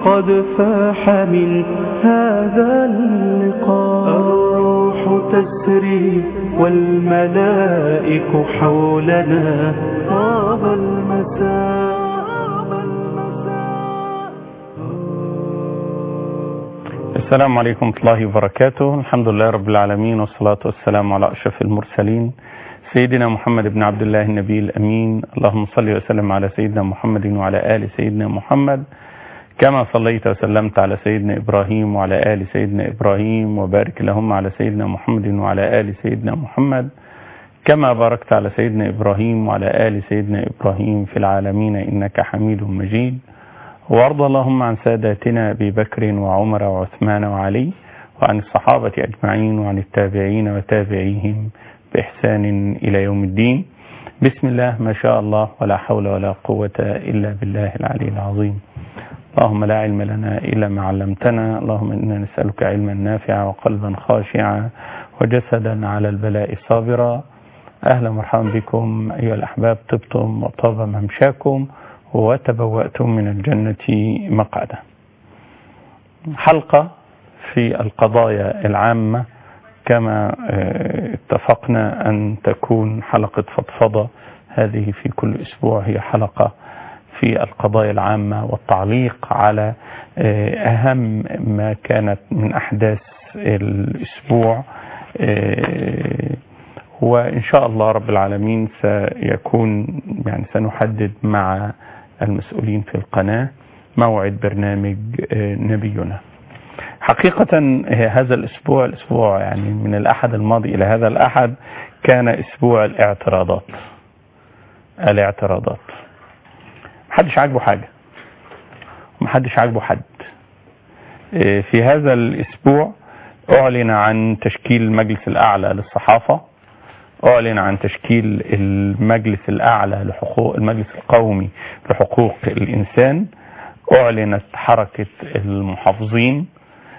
قد فاح من هذا اللقاء الروح تسري والملائك حولنا طاب المساء السلام عليكم ورحمة الله وبركاته الحمد لله رب العالمين والصلاة والسلام على أشرف المرسلين سيدنا محمد بن عبد الله النبي الأمين اللهم صل وسلم على سيدنا محمد وعلى آل سيدنا محمد كما صليت وسلمت على سيدنا إبراهيم وعلى آل سيدنا إبراهيم وبارك اللهم على سيدنا محمد وعلى آل سيدنا محمد كما باركت على سيدنا إبراهيم وعلى آل سيدنا إبراهيم في العالمين إنك حميد مجيد وارض اللهم عن ساداتنا أبي بكر وعمر وعثمان وعلي وعن الصحابة أجمعين وعن التابعين وتابعيهم بإحسان إلى يوم الدين بسم الله ما شاء الله ولا حول ولا قوة إلا بالله العلي العظيم اللهم لا علم لنا إلا ما علمتنا اللهم إنا نسألك علما نافعا وقلبا خاشعا وجسدا على البلاء صابرا أهلا ومرحبا بكم أيها الأحباب طبتم وطاب ممشاكم وتبوأتم من الجنة مقعدا حلقة في القضايا العامة كما اتفقنا أن تكون حلقة فضفضة هذه في كل أسبوع هي حلقة في القضايا العامة والتعليق على أهم ما كانت من أحداث الأسبوع وإن شاء الله رب العالمين سيكون يعني سنحدد مع المسؤولين في القناة موعد برنامج نبينا حقيقة هذا الأسبوع الأسبوع يعني من الأحد الماضي إلى هذا الأحد كان أسبوع الاعتراضات الاعتراضات محدش عاجبه حاجة محدش عاجبه حد في هذا الأسبوع أعلن عن تشكيل المجلس الأعلى للصحافة أعلن عن تشكيل المجلس الأعلى لحقوق المجلس القومي لحقوق الإنسان أعلنت حركة المحافظين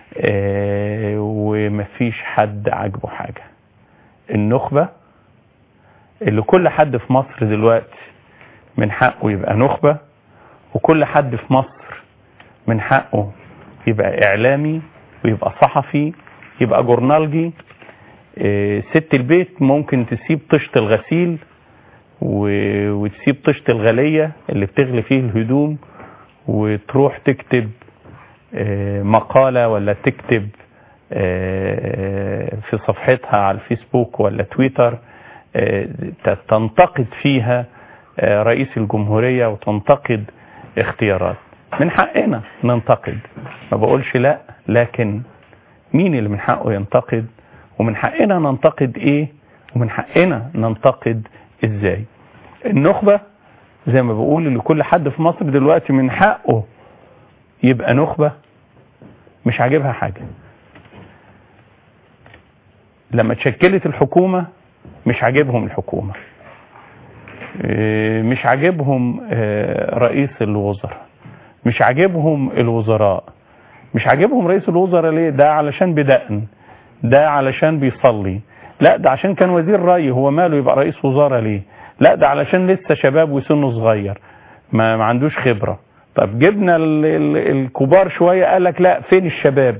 ومفيش حد عاجبه حاجة النخبة اللي كل حد في مصر دلوقتي من حقه يبقى نخبة وكل حد في مصر من حقه يبقى إعلامي ويبقى صحفي يبقى جورنالجي ست البيت ممكن تسيب طشت الغسيل وتسيب طشت الغلية اللي بتغلي فيه الهدوم وتروح تكتب مقالة ولا تكتب في صفحتها على الفيسبوك ولا تويتر تنتقد فيها رئيس الجمهورية وتنتقد اختيارات من حقنا ننتقد ما بقولش لا لكن مين اللي من حقه ينتقد ومن حقنا ننتقد ايه ومن حقنا ننتقد ازاي النخبة زي ما بقول اللي كل حد في مصر دلوقتي من حقه يبقى نخبة مش عاجبها حاجة لما تشكلت الحكومة مش عاجبهم الحكومة مش عاجبهم رئيس الوزراء مش عاجبهم الوزراء مش عاجبهم رئيس الوزراء ليه ده علشان بدقن ده علشان بيصلي لا ده عشان كان وزير ري هو ماله يبقى رئيس وزارة ليه لا ده علشان لسه شباب وسنه صغير ما, ما عندوش خبرة طب جبنا ال ال الكبار شوية قال لك لا فين الشباب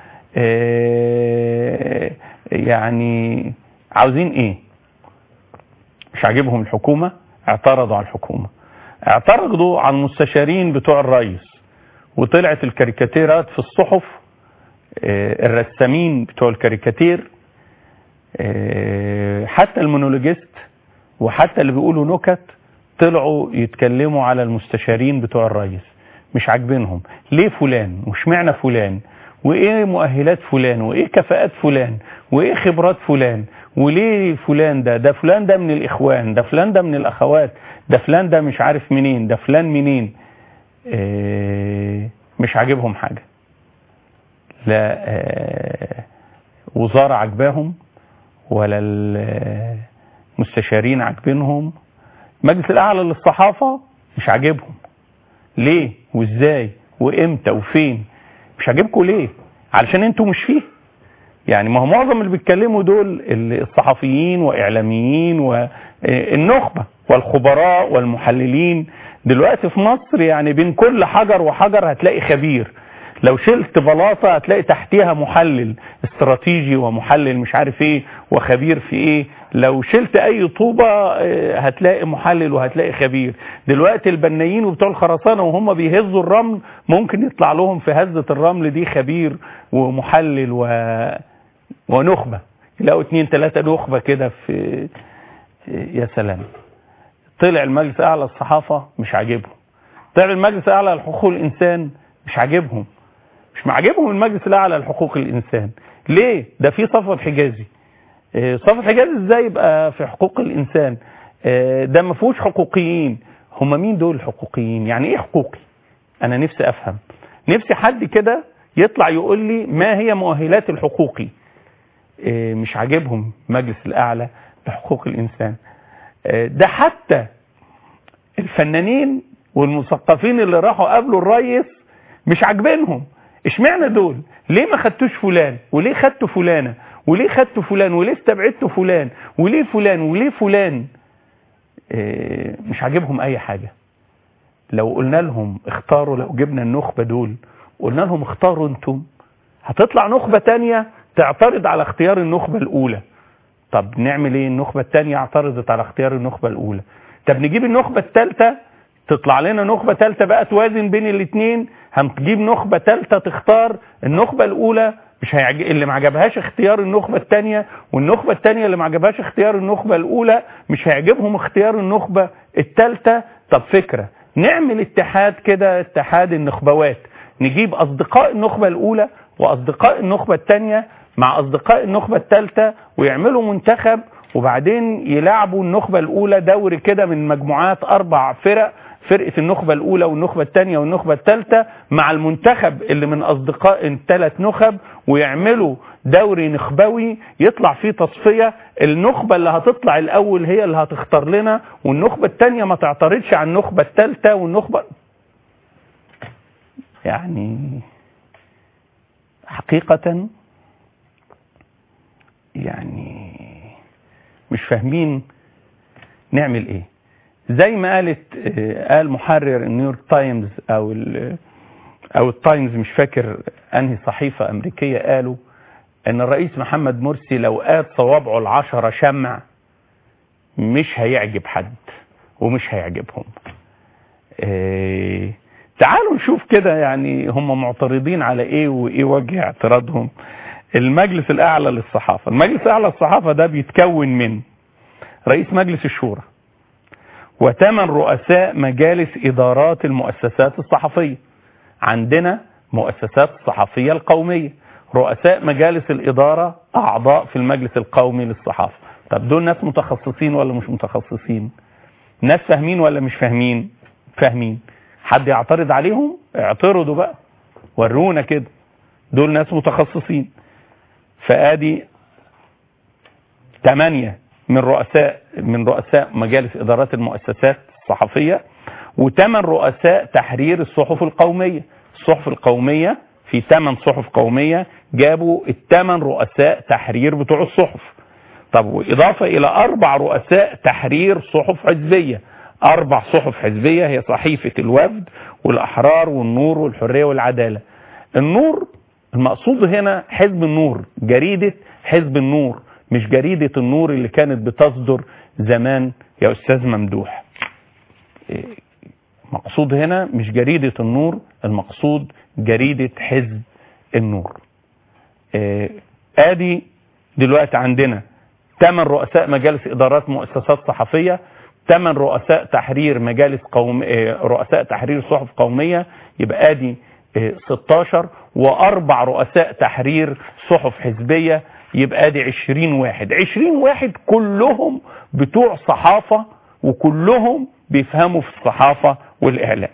اه يعني عاوزين ايه مش عاجبهم الحكومة اعترضوا على الحكومة اعترضوا على المستشارين بتوع الرئيس وطلعت الكاريكاتيرات في الصحف الرسامين بتوع الكاريكاتير حتى المونولوجيست وحتى اللي بيقولوا نكت طلعوا يتكلموا على المستشارين بتوع الرئيس مش عاجبينهم ليه فلان وش معنى فلان وايه مؤهلات فلان وايه كفاءات فلان وايه خبرات فلان وليه فلان ده ده فلان ده من الاخوان ده فلان ده من الاخوات ده فلان ده مش عارف منين ده فلان منين اه مش عاجبهم حاجه لا وزارة عجباهم ولا المستشارين عاجبينهم مجلس الأعلى للصحافة مش عاجبهم ليه وازاي وامتى وفين مش عاجبكم ليه علشان انتوا مش فيه يعني ما هو معظم اللي بيتكلموا دول الصحفيين واعلاميين والنخبه والخبراء والمحللين دلوقتي في مصر يعني بين كل حجر وحجر هتلاقي خبير لو شلت بلاطة هتلاقي تحتيها محلل استراتيجي ومحلل مش عارف ايه وخبير في ايه لو شلت اي طوبة هتلاقي محلل وهتلاقي خبير دلوقتي البنايين وبتوع الخرسانة وهم بيهزوا الرمل ممكن يطلع لهم في هزة الرمل دي خبير ومحلل و... ونخبة يلاقوا اتنين تلاتة نخبة كده في يا سلام طلع المجلس اعلى الصحافة مش عاجبهم طلع المجلس الاعلى لحقوق الانسان مش عاجبهم مش معجبهم المجلس الاعلى لحقوق الانسان ليه ده في صفوت حجازي صفوت حجازي ازاي يبقى في حقوق الانسان ده ما فيهوش حقوقيين هم مين دول الحقوقيين يعني ايه حقوقي انا نفسي افهم نفسي حد كده يطلع يقول لي ما هي مؤهلات الحقوقي مش عاجبهم مجلس الاعلى لحقوق الانسان ده حتى الفنانين والمثقفين اللي راحوا قابلوا الريس مش عاجبينهم اشمعنى دول ليه ما خدتوش فلان وليه خدتوا فلانه وليه خدتوا فلان وليه استبعدتوا فلان وليه فلان وليه فلان اه مش عاجبهم اي حاجه لو قلنا لهم اختاروا لو جبنا النخبه دول قلنا لهم اختاروا انتم هتطلع نخبه تانية تعترض على اختيار النخبه الاولى طب نعمل ايه النخبه الثانيه اعترضت على اختيار النخبه الاولى طب نجيب النخبه الثالثه تطلع لنا نخبة ثالثة بقى توازن بين الاثنين هنجيب نخبة ثالثة تختار النخبة الأولى مش هيعج... اللي ما عجبهاش اختيار النخبة الثانية والنخبة الثانية اللي ما عجبهاش اختيار النخبة الأولى مش هيعجبهم اختيار النخبة الثالثة طب فكرة نعمل اتحاد كده اتحاد النخبوات نجيب أصدقاء النخبة الأولى وأصدقاء النخبة الثانية مع أصدقاء النخبة الثالثة ويعملوا منتخب وبعدين يلعبوا النخبة الأولى دوري كده من مجموعات أربع فرق فرقة النخبة الأولى والنخبة الثانية والنخبة الثالثة مع المنتخب اللي من أصدقاء الثلاث نخب ويعملوا دوري نخبوي يطلع فيه تصفية النخبة اللي هتطلع الأول هي اللي هتختار لنا والنخبة الثانية ما تعترضش على النخبة الثالثة والنخبة يعني حقيقة يعني مش فاهمين نعمل ايه زي ما قالت قال محرر النيويورك تايمز او او التايمز مش فاكر انهي صحيفه امريكيه قالوا ان الرئيس محمد مرسي لو قاد صوابعه العشره شمع مش هيعجب حد ومش هيعجبهم إيه تعالوا نشوف كده يعني هم معترضين على ايه وايه وجه اعتراضهم المجلس الاعلى للصحافه المجلس الاعلى للصحافه ده بيتكون من رئيس مجلس الشورى وثمان رؤساء مجالس إدارات المؤسسات الصحفية عندنا مؤسسات الصحفية القومية رؤساء مجالس الإدارة أعضاء في المجلس القومي للصحافة طب دول ناس متخصصين ولا مش متخصصين ناس فاهمين ولا مش فاهمين فاهمين حد يعترض عليهم اعترضوا بقى ورونا كده دول ناس متخصصين فادي ثمانية من رؤساء من رؤساء مجالس ادارات المؤسسات الصحفيه وثمان رؤساء تحرير الصحف القوميه الصحف القوميه في ثمان صحف قوميه جابوا الثمان رؤساء تحرير بتوع الصحف طب واضافه الى اربع رؤساء تحرير صحف حزبيه اربع صحف حزبيه هي صحيفه الوفد والاحرار والنور والحريه والعداله النور المقصود هنا حزب النور جريده حزب النور مش جريدة النور اللي كانت بتصدر زمان يا أستاذ ممدوح مقصود هنا مش جريدة النور المقصود جريدة حزب النور ادي دلوقتي عندنا ثمان رؤساء مجالس ادارات مؤسسات صحفيه ثمان رؤساء تحرير مجالس قوم رؤساء تحرير صحف قوميه يبقى ادي 16 واربع رؤساء تحرير صحف حزبيه يبقى ادي 20 واحد 20 واحد كلهم بتوع صحافة وكلهم بيفهموا في الصحافة والإعلام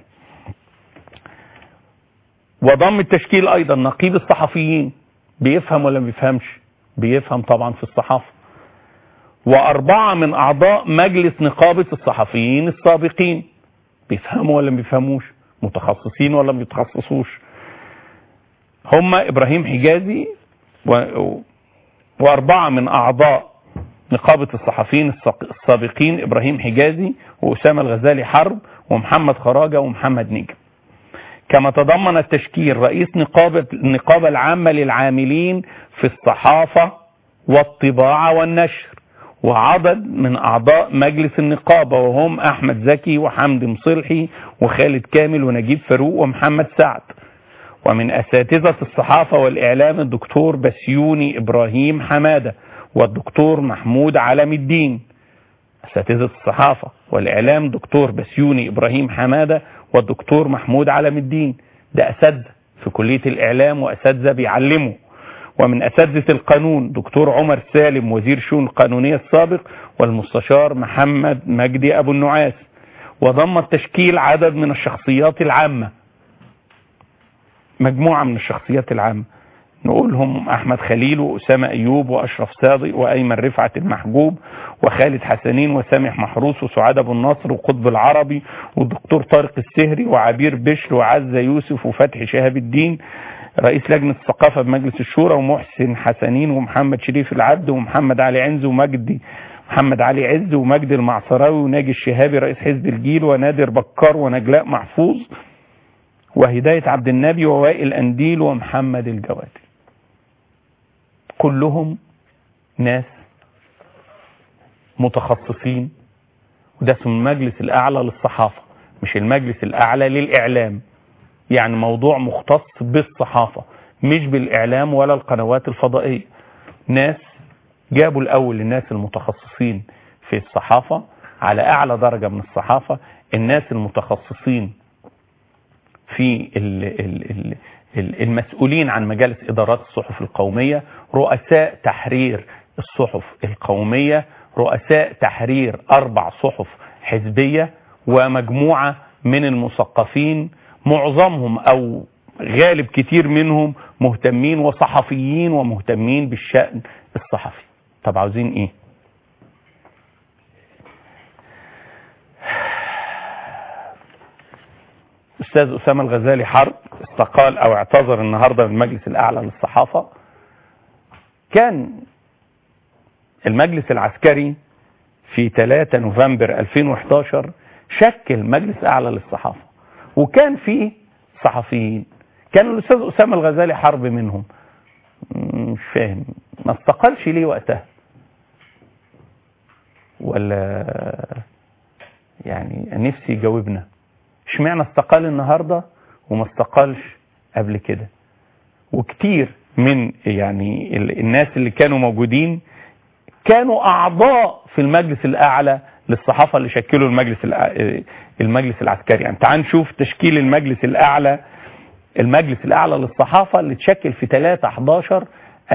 وضم التشكيل أيضا نقيب الصحفيين بيفهم ولا ما بيفهمش بيفهم طبعا في الصحافة وأربعة من أعضاء مجلس نقابة الصحفيين السابقين بيفهموا ولا ما بيفهموش متخصصين ولا ما بيتخصصوش هم إبراهيم حجازي و... وأربعة من أعضاء نقابة الصحفيين السابقين إبراهيم حجازي وأسامة الغزالي حرب ومحمد خراجة ومحمد نجم كما تضمن التشكيل رئيس نقابة النقابة العامة للعاملين في الصحافة والطباعة والنشر وعدد من أعضاء مجلس النقابة وهم أحمد زكي وحمد مصلحي وخالد كامل ونجيب فاروق ومحمد سعد ومن أساتذة الصحافة والإعلام الدكتور بسيوني إبراهيم حمادة والدكتور محمود علم الدين أساتذة الصحافة والإعلام دكتور بسيوني إبراهيم حمادة والدكتور محمود علم الدين ده أساتذة في كلية الإعلام وأساتذة بيعلموا ومن أساتذة القانون دكتور عمر سالم وزير شؤون القانونية السابق والمستشار محمد مجدي أبو النعاس وضم التشكيل عدد من الشخصيات العامة مجموعة من الشخصيات العامة نقولهم أحمد خليل وأسامة أيوب وأشرف صادق وأيمن رفعت المحجوب وخالد حسنين وسامح محروس وسعاد أبو النصر وقطب العربي والدكتور طارق السهري وعبير بشر وعزة يوسف وفتحي شهاب الدين رئيس لجنة الثقافة بمجلس الشورى ومحسن حسنين ومحمد شريف العبد ومحمد علي عنز ومجدي محمد علي عز ومجدي المعصراوي وناجي الشهابي رئيس حزب الجيل ونادر بكار ونجلاء محفوظ وهداية عبد النبي ووائل أنديل ومحمد الجوادي كلهم ناس متخصصين وده اسمه المجلس الأعلى للصحافة مش المجلس الأعلى للإعلام يعني موضوع مختص بالصحافة مش بالإعلام ولا القنوات الفضائية ناس جابوا الأول الناس المتخصصين في الصحافة على أعلى درجة من الصحافة الناس المتخصصين في ال ال ال ال المسؤولين عن مجالس إدارات الصحف القومية رؤساء تحرير الصحف القومية رؤساء تحرير أربع صحف حزبية ومجموعة من المثقفين معظمهم أو غالب كتير منهم مهتمين وصحفيين ومهتمين بالشأن الصحفي طب عاوزين ايه استاذ اسامه الغزالي حرب استقال او اعتذر النهارده من المجلس الاعلى للصحافه كان المجلس العسكري في 3 نوفمبر 2011 شكل مجلس اعلى للصحافه وكان فيه صحفيين كان الاستاذ اسامه الغزالي حرب منهم مش فاهم ما استقالش ليه وقتها ولا يعني نفسي يجاوبنا اشمعنى استقال النهارده وما استقالش قبل كده وكتير من يعني الناس اللي كانوا موجودين كانوا اعضاء في المجلس الاعلى للصحافه اللي شكلوا المجلس المجلس العسكري يعني تعال نشوف تشكيل المجلس الاعلى المجلس الاعلى للصحافه اللي اتشكل في 3 11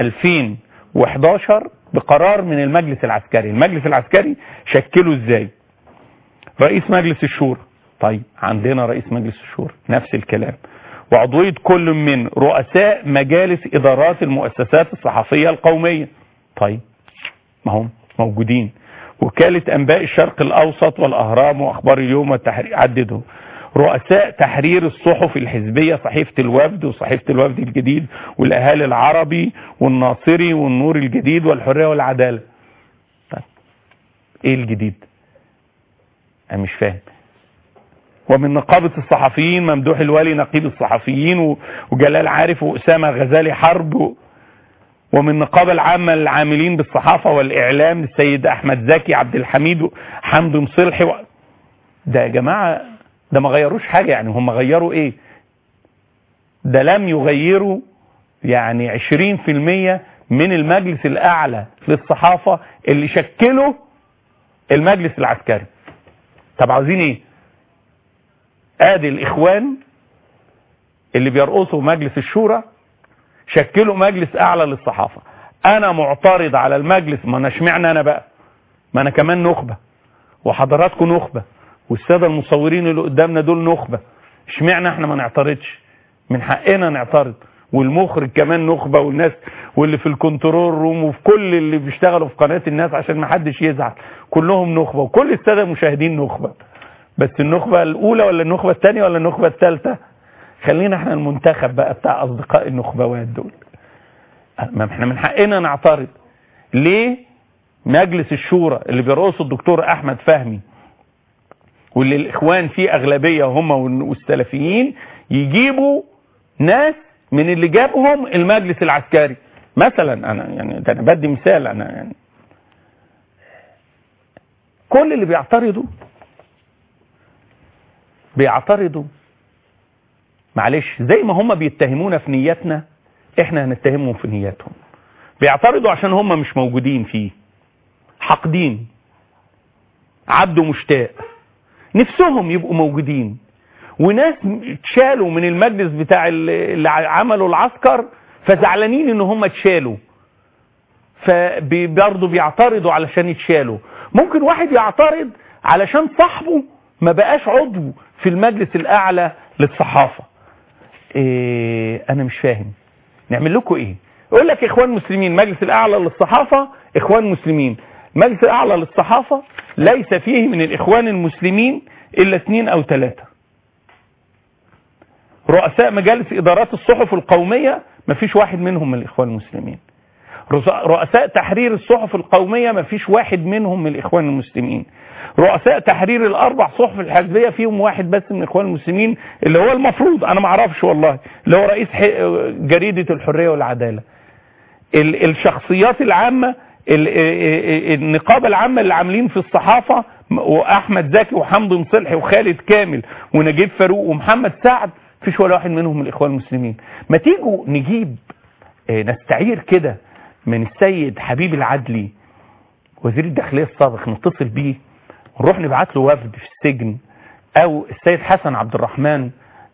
2011 بقرار من المجلس العسكري المجلس العسكري شكله ازاي رئيس مجلس الشورى طيب عندنا رئيس مجلس الشورى نفس الكلام وعضوية كل من رؤساء مجالس إدارات المؤسسات الصحفية القومية طيب ما هم موجودين وكالة أنباء الشرق الأوسط والأهرام وأخبار اليوم والتحرير عددهم رؤساء تحرير الصحف الحزبية صحيفة الوفد وصحيفة الوفد الجديد والأهالي العربي والناصري والنور الجديد والحرية والعدالة طيب ايه الجديد انا مش فاهم ومن نقابة الصحفيين ممدوح الوالي نقيب الصحفيين وجلال عارف وأسامة غزالي حرب ومن النقابة العامة للعاملين بالصحافة والإعلام السيد أحمد زكي عبد الحميد حمد مصلحي و... ده يا جماعة ده ما غيروش حاجة يعني هم غيروا ايه ده لم يغيروا يعني عشرين في المية من المجلس الأعلى للصحافة اللي شكله المجلس العسكري طب عاوزين ايه ادي الاخوان اللي بيرقصوا مجلس الشورى شكلوا مجلس اعلى للصحافة انا معترض على المجلس ما انا اشمعنى انا بقى ما انا كمان نخبة وحضراتكم نخبة والسادة المصورين اللي قدامنا دول نخبة اشمعنى احنا ما نعترضش من حقنا نعترض والمخرج كمان نخبة والناس واللي في الكنترول روم وفي كل اللي بيشتغلوا في قناة الناس عشان ما حدش يزعل كلهم نخبة وكل السادة المشاهدين نخبة بس النخبة الأولى ولا النخبة الثانية ولا النخبة الثالثة خلينا احنا المنتخب بقى بتاع أصدقاء النخبوات دول ما احنا من حقنا نعترض ليه مجلس الشورى اللي بيرقصه الدكتور احمد فهمي واللي الاخوان فيه اغلبيه هم والسلفيين يجيبوا ناس من اللي جابهم المجلس العسكري مثلا انا يعني ده انا بدي مثال انا يعني كل اللي بيعترضوا بيعترضوا معلش زي ما هم بيتهمونا في نياتنا احنا هنتهمهم في نياتهم بيعترضوا عشان هم مش موجودين فيه حاقدين عبده مشتاق نفسهم يبقوا موجودين وناس اتشالوا من المجلس بتاع اللي عملوا العسكر فزعلانين ان هم اتشالوا فبرضه بيعترضوا علشان يتشالوا ممكن واحد يعترض علشان صاحبه ما بقاش عضو في المجلس الاعلى للصحافه إيه انا مش فاهم نعمل لكم ايه يقول لك اخوان مسلمين مجلس الاعلى للصحافه اخوان مسلمين مجلس الاعلى للصحافه ليس فيه من الاخوان المسلمين الا اثنين او ثلاثه رؤساء مجالس ادارات الصحف القوميه ما فيش واحد منهم من الاخوان المسلمين رؤساء تحرير الصحف القوميه ما فيش واحد منهم من الاخوان المسلمين رؤساء تحرير الاربع صحف الحزبيه فيهم واحد بس من الاخوان المسلمين اللي هو المفروض انا ما اعرفش والله اللي هو رئيس جريده الحريه والعداله الشخصيات العامه النقابه العامه اللي عاملين في الصحافه واحمد زكي وحمد مصلحي وخالد كامل ونجيب فاروق ومحمد سعد فيش ولا واحد منهم من الاخوان المسلمين ما تيجوا نجيب نستعير كده من السيد حبيب العدلي وزير الداخليه السابق نتصل بيه ونروح نبعت له وفد في السجن او السيد حسن عبد الرحمن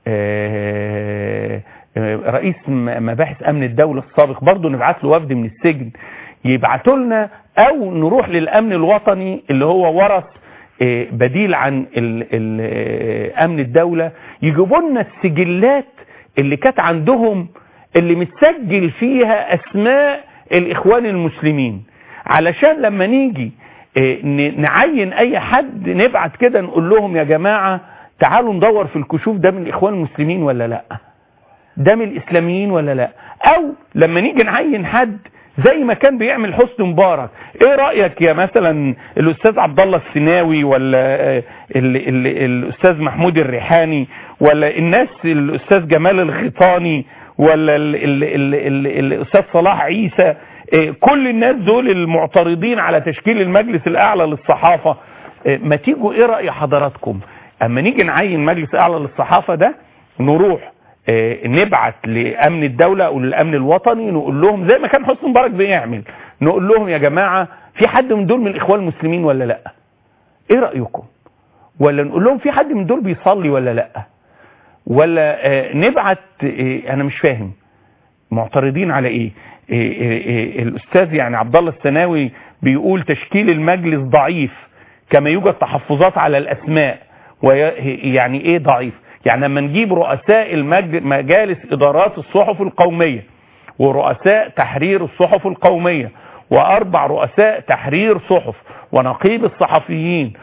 رئيس مباحث امن الدوله السابق برضه نبعت له وفد من السجن يبعتوا لنا او نروح للامن الوطني اللي هو ورث بديل عن ال ال امن الدوله يجيبوا لنا السجلات اللي كانت عندهم اللي متسجل فيها اسماء الاخوان المسلمين علشان لما نيجي نعين اي حد نبعت كده نقول لهم يا جماعه تعالوا ندور في الكشوف ده من الاخوان المسلمين ولا لا ده من الاسلاميين ولا لا او لما نيجي نعين حد زي ما كان بيعمل حسني مبارك ايه رايك يا مثلا الاستاذ عبد الله السناوي ولا ال ال الاستاذ محمود الريحاني ولا الناس الاستاذ جمال الغيطاني ولا ال ال ال ال الاستاذ صلاح عيسى إيه كل الناس دول المعترضين على تشكيل المجلس الاعلى للصحافه إيه ما تيجوا ايه راي حضراتكم اما نيجي نعين مجلس اعلى للصحافه ده نروح إيه نبعت لامن الدوله او للامن الوطني نقول لهم زي ما كان حسني مبارك بيعمل نقول لهم يا جماعه في حد من دول من الاخوان المسلمين ولا لا ايه رايكم ولا نقول لهم في حد من دول بيصلي ولا لا ولا نبعت انا مش فاهم معترضين على ايه إيه إيه إيه الاستاذ يعني عبد الله السناوي بيقول تشكيل المجلس ضعيف كما يوجد تحفظات على الاسماء ويعني ايه ضعيف يعني لما نجيب رؤساء مجالس ادارات الصحف القوميه ورؤساء تحرير الصحف القوميه واربع رؤساء تحرير صحف ونقيب الصحفيين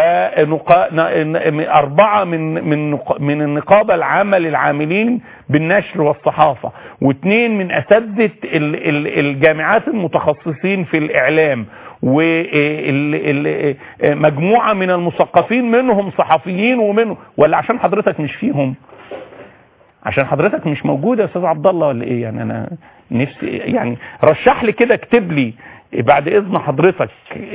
وأربعة من من من النقابة العامة للعاملين بالنشر والصحافة واثنين من أساتذة الجامعات المتخصصين في الإعلام ومجموعة من المثقفين منهم صحفيين ومنهم ولا عشان حضرتك مش فيهم عشان حضرتك مش موجود يا استاذ عبد الله ولا ايه يعني انا نفسي يعني رشح لي كده اكتب لي بعد اذن حضرتك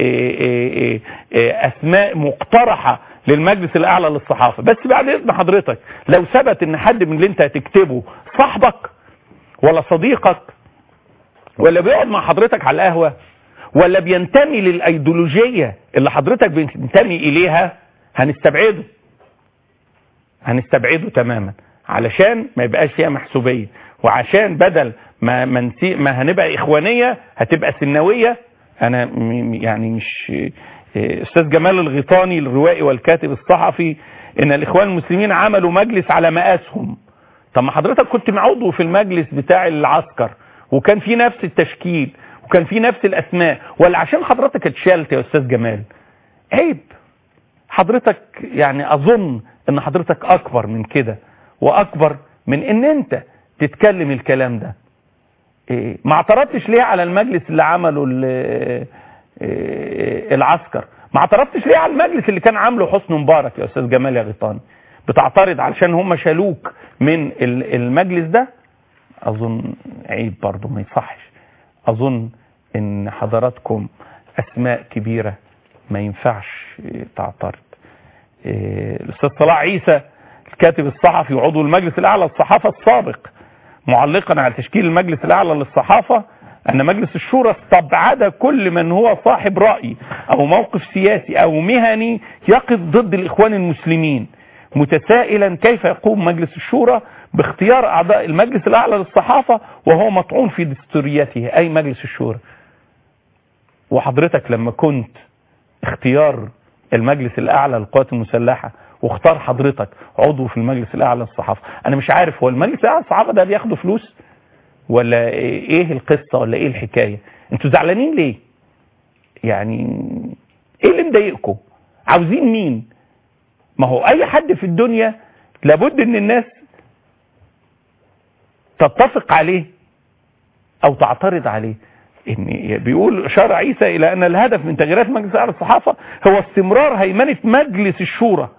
اسماء مقترحة للمجلس الاعلى للصحافة بس بعد اذن حضرتك لو ثبت ان حد من اللي انت هتكتبه صاحبك ولا صديقك ولا بيقعد مع حضرتك على القهوة ولا بينتمي للايديولوجية اللي حضرتك بينتمي اليها هنستبعده هنستبعده تماما علشان ما يبقاش فيها محسوبية وعشان بدل ما ما, ما هنبقى اخوانيه هتبقى سنويه انا يعني مش استاذ جمال الغيطاني الروائي والكاتب الصحفي ان الاخوان المسلمين عملوا مجلس على مقاسهم طب ما حضرتك كنت عضو في المجلس بتاع العسكر وكان في نفس التشكيل وكان في نفس الاسماء ولا عشان حضرتك اتشالت يا استاذ جمال عيب حضرتك يعني اظن ان حضرتك اكبر من كده واكبر من ان انت تتكلم الكلام ده إيه، ما اعترضتش ليه على المجلس اللي عمله ال- إيه، العسكر ما اعترضتش ليه على المجلس اللي كان عامله حسني مبارك يا استاذ جمال يا غيطاني بتعترض علشان هم شالوك من ال- المجلس ده اظن عيب برضه ما يصحش اظن ان حضراتكم اسماء كبيره ما ينفعش تعترض إيه، الاستاذ صلاح عيسى الكاتب الصحفي وعضو المجلس الاعلى للصحافه السابق معلقا على تشكيل المجلس الاعلى للصحافه ان مجلس الشورى استبعد كل من هو صاحب راي او موقف سياسي او مهني يقف ضد الاخوان المسلمين متسائلا كيف يقوم مجلس الشورى باختيار اعضاء المجلس الاعلى للصحافه وهو مطعون في دستوريته اي مجلس الشورى وحضرتك لما كنت اختيار المجلس الاعلى للقوات المسلحه واختار حضرتك عضو في المجلس الاعلى للصحافه انا مش عارف هو المجلس الاعلى للصحافه ده بياخدوا فلوس ولا ايه القصه ولا ايه الحكايه انتوا زعلانين ليه يعني ايه اللي مضايقكم عاوزين مين ما هو اي حد في الدنيا لابد ان الناس تتفق عليه او تعترض عليه ان بيقول اشار عيسى الى ان الهدف من تغييرات مجلس اعلى الصحافه هو استمرار هيمنه مجلس الشورى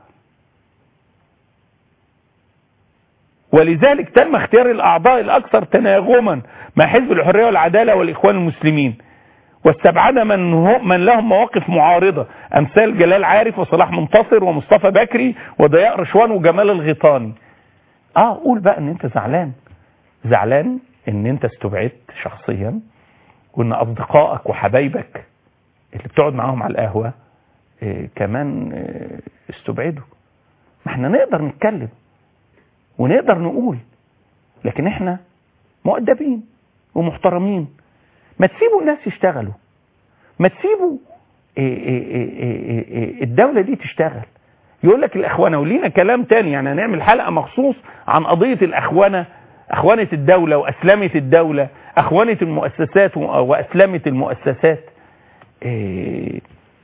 ولذلك تم اختيار الاعضاء الاكثر تناغما مع حزب الحريه والعداله والاخوان المسلمين واستبعد من هو من لهم مواقف معارضه امثال جلال عارف وصلاح منتصر ومصطفى بكري وضياء رشوان وجمال الغيطاني اه قول بقى ان انت زعلان زعلان ان انت استبعدت شخصيا وان اصدقائك وحبايبك اللي بتقعد معاهم على القهوه إيه كمان إيه استبعدوا ما احنا نقدر نتكلم ونقدر نقول لكن احنا مؤدبين ومحترمين ما تسيبوا الناس يشتغلوا ما تسيبوا إيه إيه إيه إيه إيه الدولة دي تشتغل يقول لك الأخوانة ولينا كلام تاني يعني هنعمل حلقة مخصوص عن قضية الأخوانة أخوانة الدولة وأسلمة الدولة أخوانة المؤسسات وأسلمة المؤسسات إيه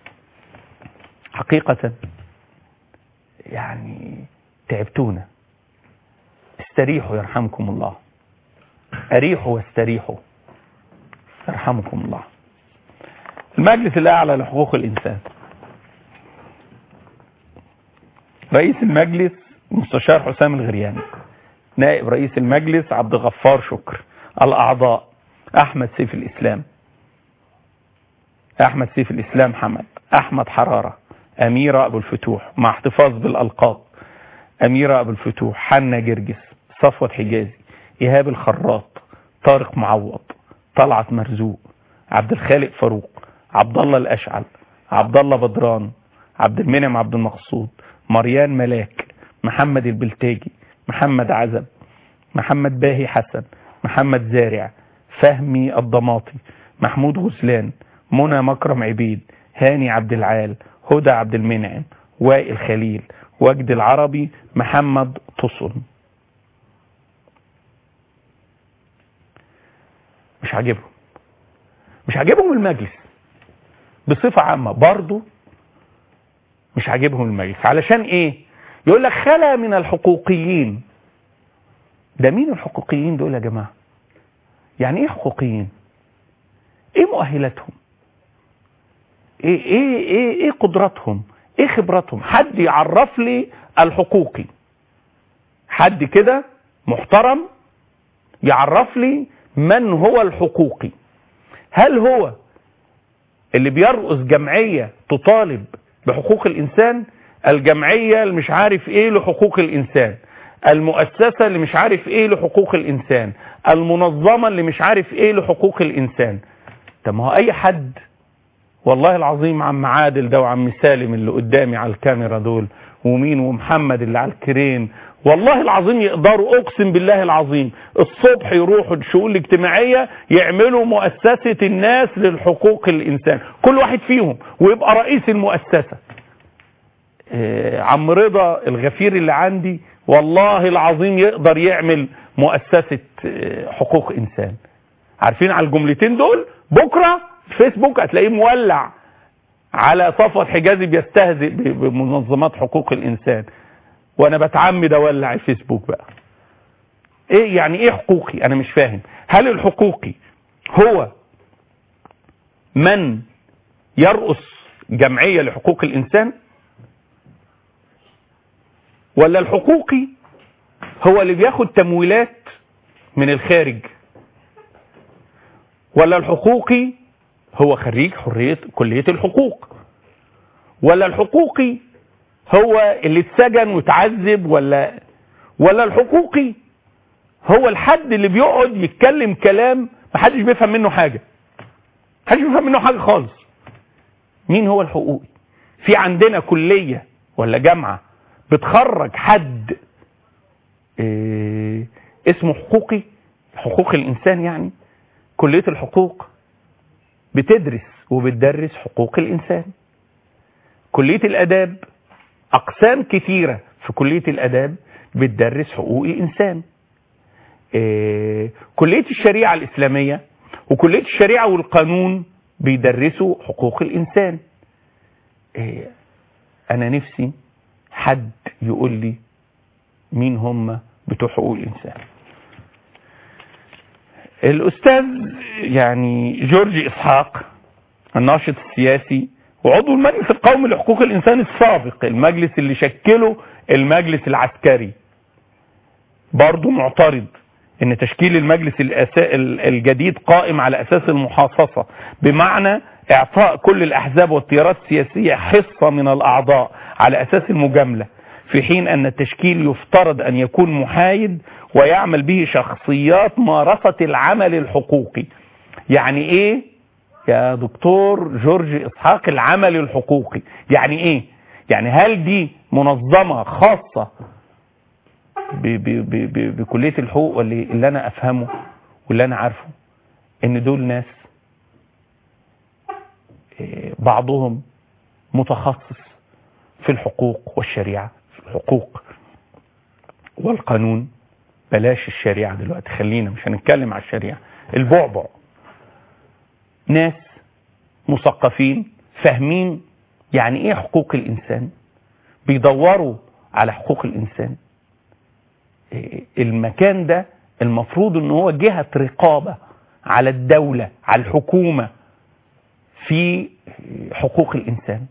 حقيقة يعني تعبتونا استريحوا يرحمكم الله أريحوا واستريحوا يرحمكم الله المجلس الأعلى لحقوق الإنسان رئيس المجلس مستشار حسام الغرياني نائب رئيس المجلس عبد الغفار شكر الأعضاء أحمد سيف الإسلام أحمد سيف الإسلام حمد أحمد حرارة أميرة أبو الفتوح مع احتفاظ بالألقاب أميرة أبو الفتوح حنا جرجس صفوة حجازي إيهاب الخراط طارق معوض طلعت مرزوق عبد الخالق فاروق عبد الله الأشعل عبد الله بدران عبد المنعم عبد المقصود مريان ملاك محمد البلتاجي محمد عزب محمد باهي حسن محمد زارع فهمي الضماطي محمود غسلان منى مكرم عبيد هاني عبد العال هدى عبد المنعم وائل خليل وجد العربي محمد تصن مش عاجبهم مش عاجبهم المجلس بصفة عامة برضو مش عاجبهم المجلس علشان ايه يقول لك خلا من الحقوقيين ده مين الحقوقيين دول يا جماعة يعني ايه حقوقيين ايه مؤهلاتهم ايه ايه ايه ايه قدراتهم ايه خبراتهم حد يعرف لي الحقوقي حد كده محترم يعرف لي من هو الحقوقي هل هو اللي بيرأس جمعية تطالب بحقوق الإنسان الجمعية اللي مش عارف ايه لحقوق الإنسان المؤسسة اللي مش عارف ايه لحقوق الإنسان المنظمة اللي مش عارف ايه لحقوق الإنسان طب ما هو أي حد والله العظيم عم عادل ده وعم سالم اللي قدامي على الكاميرا دول ومين ومحمد اللي على الكرين والله العظيم يقدروا اقسم بالله العظيم الصبح يروحوا الشؤون الاجتماعيه يعملوا مؤسسه الناس للحقوق الانسان كل واحد فيهم ويبقى رئيس المؤسسه آه عم رضا الغفير اللي عندي والله العظيم يقدر يعمل مؤسسه آه حقوق انسان عارفين على الجملتين دول بكره فيسبوك هتلاقيه مولع على صفوة حجازي بيستهزئ بمنظمات حقوق الإنسان وأنا بتعمد أولع الفيسبوك بقى ايه يعني ايه حقوقي انا مش فاهم هل الحقوقي هو من يرأس جمعية لحقوق الانسان ولا الحقوقي هو اللي بياخد تمويلات من الخارج ولا الحقوقي هو خريج حرية كلية الحقوق ولا الحقوقي هو اللي اتسجن وتعذب ولا ولا الحقوقي هو الحد اللي بيقعد يتكلم كلام محدش بيفهم منه حاجة محدش بيفهم منه حاجة خالص مين هو الحقوقي في عندنا كلية ولا جامعة بتخرج حد إيه اسمه حقوقي حقوق الإنسان يعني كلية الحقوق بتدرس وبتدرس حقوق الإنسان كلية الأداب أقسام كثيرة في كلية الأداب بتدرس حقوق الإنسان إيه كلية الشريعة الإسلامية وكلية الشريعة والقانون بيدرسوا حقوق الإنسان إيه أنا نفسي حد يقول لي مين هم بتوع حقوق الإنسان الأستاذ يعني جورج إسحاق الناشط السياسي وعضو المجلس القومي لحقوق الإنسان السابق المجلس اللي شكله المجلس العسكري برضه معترض ان تشكيل المجلس الجديد قائم على اساس المحاصصة بمعنى اعطاء كل الاحزاب والتيارات السياسية حصة من الاعضاء على اساس المجاملة في حين ان التشكيل يفترض ان يكون محايد ويعمل به شخصيات مارست العمل الحقوقي يعني ايه يا دكتور جورج اسحاق العمل الحقوقي يعني ايه يعني هل دي منظمة خاصة ب ب ب ب بكلية الحقوق واللي اللي انا افهمه واللي انا عارفه ان دول ناس بعضهم متخصص في الحقوق والشريعة في الحقوق والقانون بلاش الشريعة دلوقتي خلينا مش هنتكلم على الشريعة البعبع ناس مثقفين فاهمين يعني ايه حقوق الانسان بيدوروا على حقوق الانسان المكان ده المفروض ان هو جهة رقابة على الدولة على الحكومة في حقوق الانسان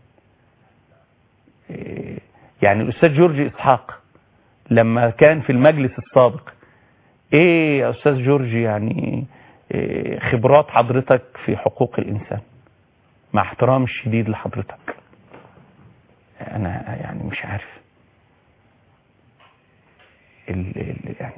يعني الاستاذ جورج اسحاق لما كان في المجلس السابق ايه يا استاذ جورج يعني إيه خبرات حضرتك في حقوق الانسان مع احترام الشديد لحضرتك انا يعني مش عارف ال ال يعني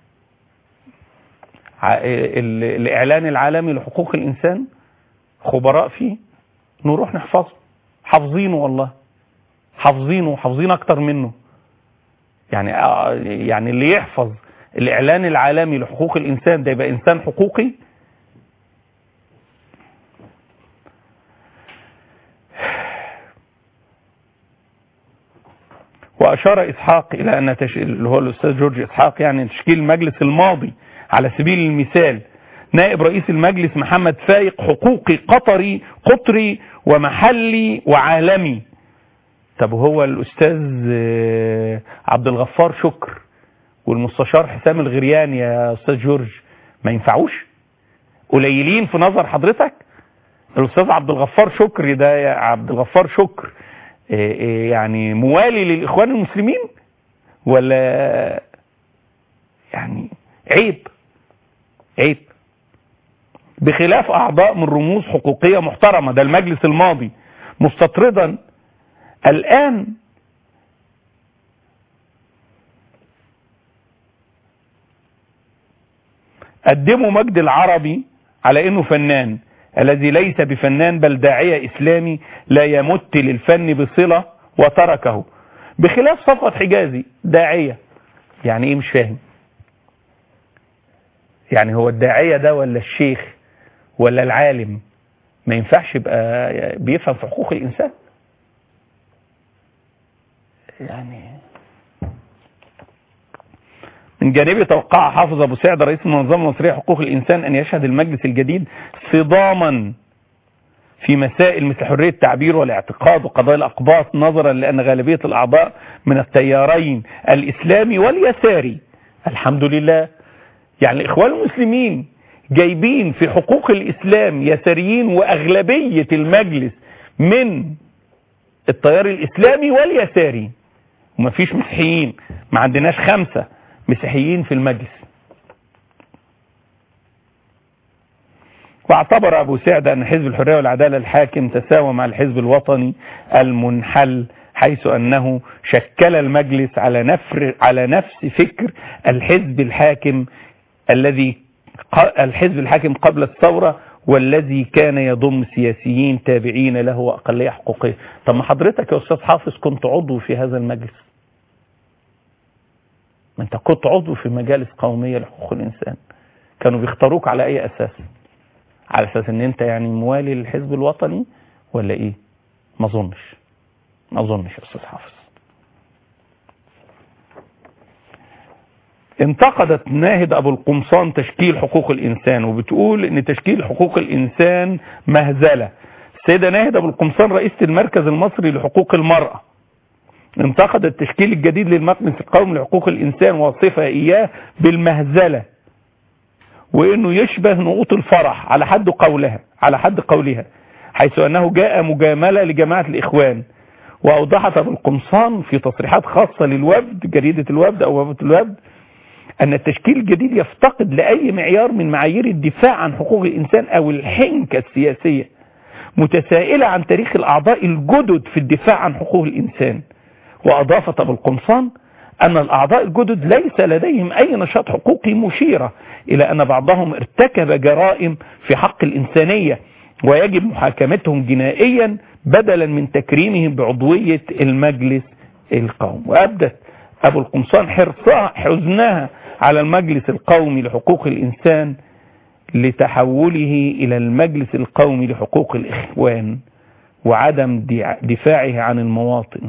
ال الاعلان العالمي لحقوق الانسان خبراء فيه نروح نحفظه حافظينه والله حافظينه وحافظين اكتر منه يعني يعني اللي يحفظ الاعلان العالمي لحقوق الانسان ده يبقى انسان حقوقي واشار اسحاق الى ان تش... اللي هو الاستاذ جورج اسحاق يعني تشكيل المجلس الماضي على سبيل المثال نائب رئيس المجلس محمد فايق حقوقي قطري قطري ومحلي وعالمي طب هو الاستاذ عبد الغفار شكر والمستشار حسام الغريان يا استاذ جورج ما ينفعوش قليلين في نظر حضرتك الاستاذ عبد الغفار شكر ده يا عبد الغفار شكر يعني موالي للاخوان المسلمين ولا يعني عيب عيب بخلاف اعضاء من رموز حقوقية محترمة ده المجلس الماضي مستطردا الان قدموا مجد العربي على انه فنان الذي ليس بفنان بل داعية اسلامي لا يمت للفن بصلة وتركه بخلاف صفوة حجازي داعية يعني ايه مش فاهم يعني هو الداعية ده ولا الشيخ ولا العالم ما ينفعش يبقى بيفهم في حقوق الانسان يعني من جانبه توقع حافظ ابو سعد رئيس المنظمه المصريه لحقوق الانسان ان يشهد المجلس الجديد صداما في مسائل مثل حريه التعبير والاعتقاد وقضايا الاقباط نظرا لان غالبيه الاعضاء من التيارين الاسلامي واليساري الحمد لله يعني الإخوان المسلمين جايبين في حقوق الإسلام يساريين وأغلبية المجلس من التيار الإسلامي واليساري ومفيش مسيحيين ما عندناش خمسة مسيحيين في المجلس واعتبر أبو سعد أن حزب الحرية والعدالة الحاكم تساوى مع الحزب الوطني المنحل حيث أنه شكل المجلس على نفر على نفس فكر الحزب الحاكم الذي الحزب الحاكم قبل الثورة والذي كان يضم سياسيين تابعين له وأقلية حقوقية طب ما حضرتك يا أستاذ حافظ كنت عضو في هذا المجلس ما انت كنت عضو في مجالس قومية لحقوق الإنسان كانوا بيختاروك على أي أساس على أساس أن أنت يعني موالي للحزب الوطني ولا إيه ما أظنش ما أظنش يا أستاذ حافظ انتقدت ناهد أبو القمصان تشكيل حقوق الإنسان وبتقول أن تشكيل حقوق الإنسان مهزلة السيدة ناهد أبو القمصان رئيسة المركز المصري لحقوق المرأة انتقد التشكيل الجديد للمجلس القومي لحقوق الإنسان وصفها إياه بالمهزلة وإنه يشبه نقوط الفرح على حد قولها على حد قولها حيث أنه جاء مجاملة لجماعة الإخوان وأوضحت أبو القمصان في تصريحات خاصة للوفد جريدة الوفد أو وفد الوفد أن التشكيل الجديد يفتقد لأي معيار من معايير الدفاع عن حقوق الإنسان أو الحنكة السياسية متسائلة عن تاريخ الأعضاء الجدد في الدفاع عن حقوق الإنسان وأضافت أبو القمصان أن الأعضاء الجدد ليس لديهم أي نشاط حقوقي مشيرة إلى أن بعضهم ارتكب جرائم في حق الإنسانية ويجب محاكمتهم جنائيا بدلا من تكريمهم بعضوية المجلس القومي وأبدت أبو القمصان حرصها حزنها على المجلس القومي لحقوق الإنسان لتحوله إلى المجلس القومي لحقوق الإخوان وعدم دفاعه عن المواطن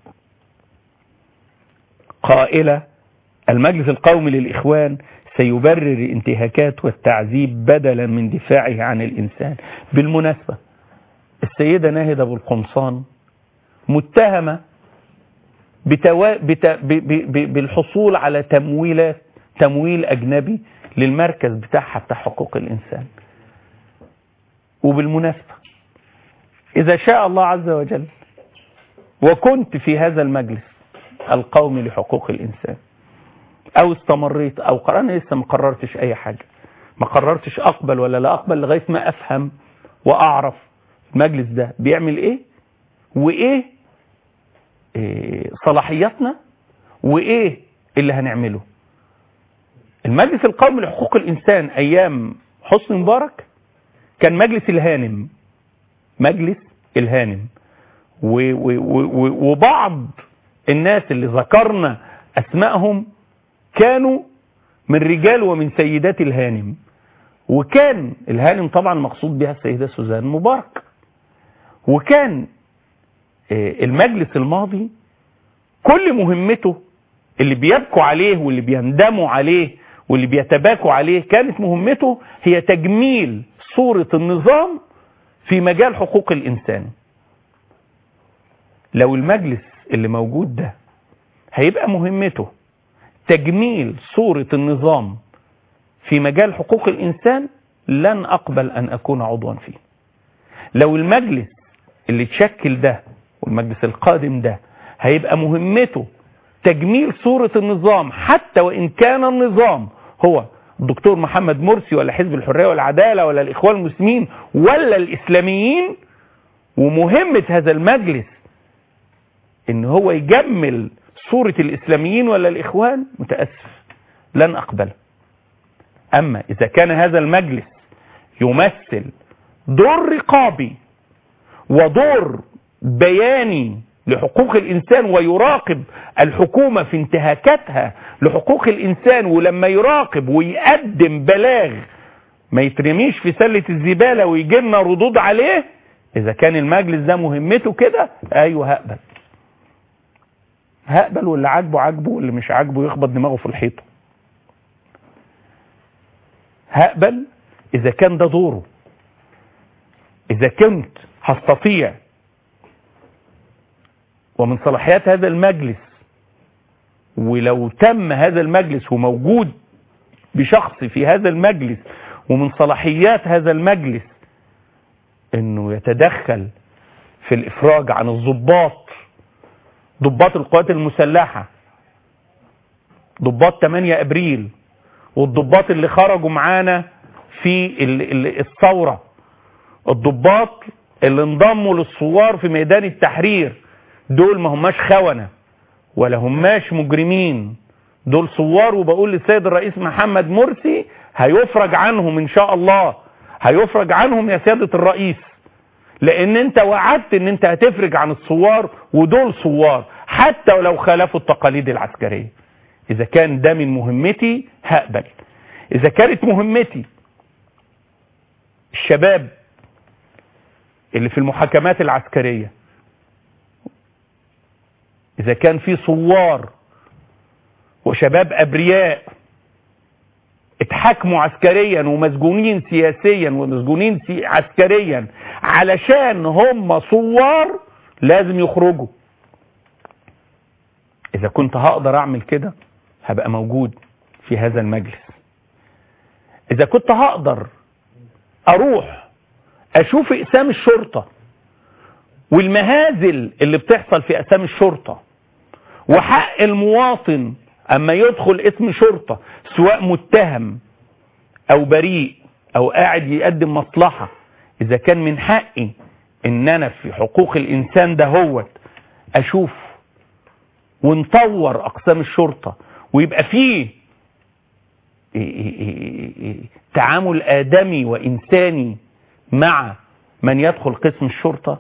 قائلة المجلس القومي للإخوان سيبرر الانتهاكات والتعذيب بدلا من دفاعه عن الإنسان بالمناسبة السيدة ناهد أبو القمصان متهمة بتوا... بت... ب... ب... ب... بالحصول على تمويلات تمويل أجنبي للمركز بتاعها بتاع حقوق الإنسان وبالمناسبة إذا شاء الله عز وجل وكنت في هذا المجلس القومي لحقوق الإنسان أو استمريت أو قرأنا لسه ما قررتش أي حاجة ما قررتش أقبل ولا لا أقبل لغاية ما أفهم وأعرف المجلس ده بيعمل إيه وإيه إيه صلاحياتنا وإيه اللي هنعمله المجلس القومي لحقوق الإنسان أيام حسني مبارك كان مجلس الهانم مجلس الهانم و و و وبعض الناس اللي ذكرنا أسمائهم كانوا من رجال ومن سيدات الهانم وكان الهانم طبعا مقصود بها السيدة سوزان مبارك وكان المجلس الماضي كل مهمته اللي بيبكوا عليه واللي بيندموا عليه واللي بيتباكوا عليه كانت مهمته هي تجميل صورة النظام في مجال حقوق الإنسان لو المجلس اللي موجود ده هيبقى مهمته تجميل صورة النظام في مجال حقوق الإنسان لن أقبل أن أكون عضوا فيه لو المجلس اللي تشكل ده والمجلس القادم ده هيبقى مهمته تجميل صورة النظام حتى وإن كان النظام هو الدكتور محمد مرسي ولا حزب الحرية والعدالة ولا الإخوان المسلمين ولا الإسلاميين ومهمة هذا المجلس إن هو يجمل صورة الإسلاميين ولا الإخوان متأسف لن أقبل أما إذا كان هذا المجلس يمثل دور رقابي ودور بياني لحقوق الإنسان ويراقب الحكومة في انتهاكاتها لحقوق الإنسان ولما يراقب ويقدم بلاغ ما يترميش في سلة الزبالة ويجي لنا ردود عليه إذا كان المجلس ده مهمته كده أيوه هقبل هقبل واللي عاجبه عاجبه واللي مش عاجبه يخبط دماغه في الحيطة هقبل إذا كان ده دوره إذا كنت هستطيع ومن صلاحيات هذا المجلس ولو تم هذا المجلس وموجود بشخص في هذا المجلس ومن صلاحيات هذا المجلس انه يتدخل في الافراج عن الضباط ضباط القوات المسلحة ضباط 8 ابريل والضباط اللي خرجوا معانا في ال- ال- الثورة الضباط اللي انضموا للثوار في ميدان التحرير دول ما هماش خونة ولا هماش مجرمين دول ثوار وبقول للسيد الرئيس محمد مرسي هيفرج عنهم ان شاء الله هيفرج عنهم يا سيادة الرئيس لان انت وعدت ان انت هتفرج عن الثوار ودول ثوار حتى ولو خالفوا التقاليد العسكرية اذا كان ده من مهمتي هقبل اذا كانت مهمتي الشباب اللي في المحاكمات العسكرية اذا كان في ثوار وشباب ابرياء اتحاكموا عسكريا ومسجونين سياسيا ومسجونين سي عسكريا علشان هم ثوار لازم يخرجوا اذا كنت هقدر اعمل كده هبقى موجود في هذا المجلس اذا كنت هقدر اروح اشوف اقسام الشرطة والمهازل اللي بتحصل في اقسام الشرطة وحق المواطن اما يدخل اسم شرطة سواء متهم او بريء او قاعد يقدم مصلحة اذا كان من حقي ان انا في حقوق الانسان ده هو اشوف ونطور اقسام الشرطة ويبقى فيه تعامل ادمي وانساني مع من يدخل قسم الشرطة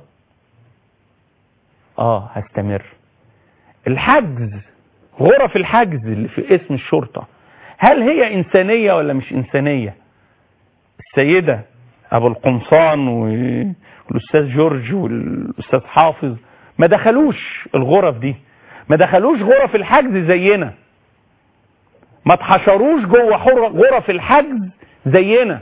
اه هستمر الحجز غرف الحجز اللي في اسم الشرطة هل هي إنسانية ولا مش إنسانية السيدة أبو القمصان والأستاذ جورج والأستاذ حافظ ما دخلوش الغرف دي ما دخلوش غرف الحجز زينا ما اتحشروش جوه غرف الحجز زينا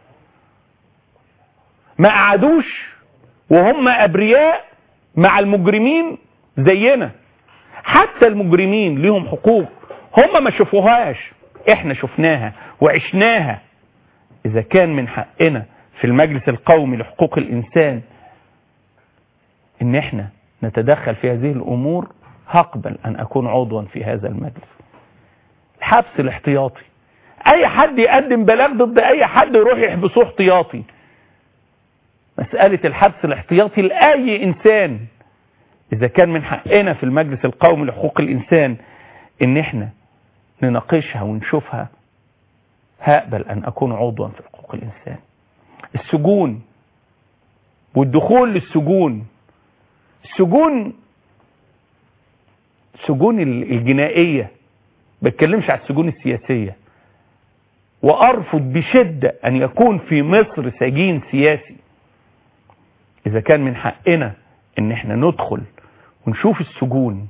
ما قعدوش وهم أبرياء مع المجرمين زينا حتى المجرمين ليهم حقوق هم ما شافوهاش احنا شفناها وعشناها اذا كان من حقنا في المجلس القومي لحقوق الانسان ان احنا نتدخل في هذه الامور هقبل ان اكون عضوا في هذا المجلس الحبس الاحتياطي اي حد يقدم بلاغ ضد اي حد يروح يحبسوه احتياطي مسألة الحبس الاحتياطي لأي إنسان إذا كان من حقنا في المجلس القومي لحقوق الإنسان إن إحنا نناقشها ونشوفها هقبل أن أكون عضوا في حقوق الإنسان السجون والدخول للسجون السجون السجون الجنائية بتكلمش على السجون السياسية وأرفض بشدة أن يكون في مصر سجين سياسي إذا كان من حقنا إن إحنا ندخل ونشوف السجون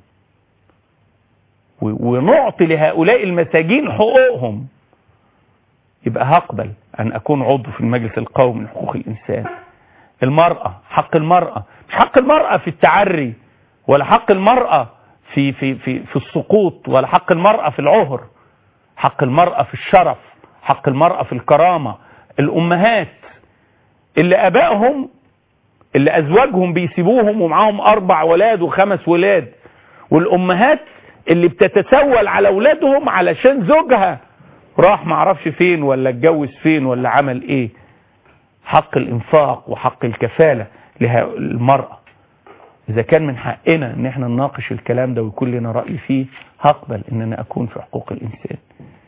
ونعطي لهؤلاء المساجين حقوقهم يبقى هقبل أن أكون عضو في المجلس القومي لحقوق الإنسان المرأة حق المرأة مش حق المرأة في التعري ولا حق المرأة في, في, في, في السقوط ولا حق المرأة في العهر حق المرأة في الشرف حق المرأة في الكرامة الأمهات اللي أبائهم اللي أزواجهم بيسيبوهم ومعاهم أربع ولاد وخمس ولاد والأمهات اللي بتتسول على أولادهم علشان زوجها راح معرفش فين ولا اتجوز فين ولا عمل ايه حق الانفاق وحق الكفالة للمرأة اذا كان من حقنا ان احنا نناقش الكلام ده ويكون لنا رأي فيه هقبل ان انا اكون في حقوق الانسان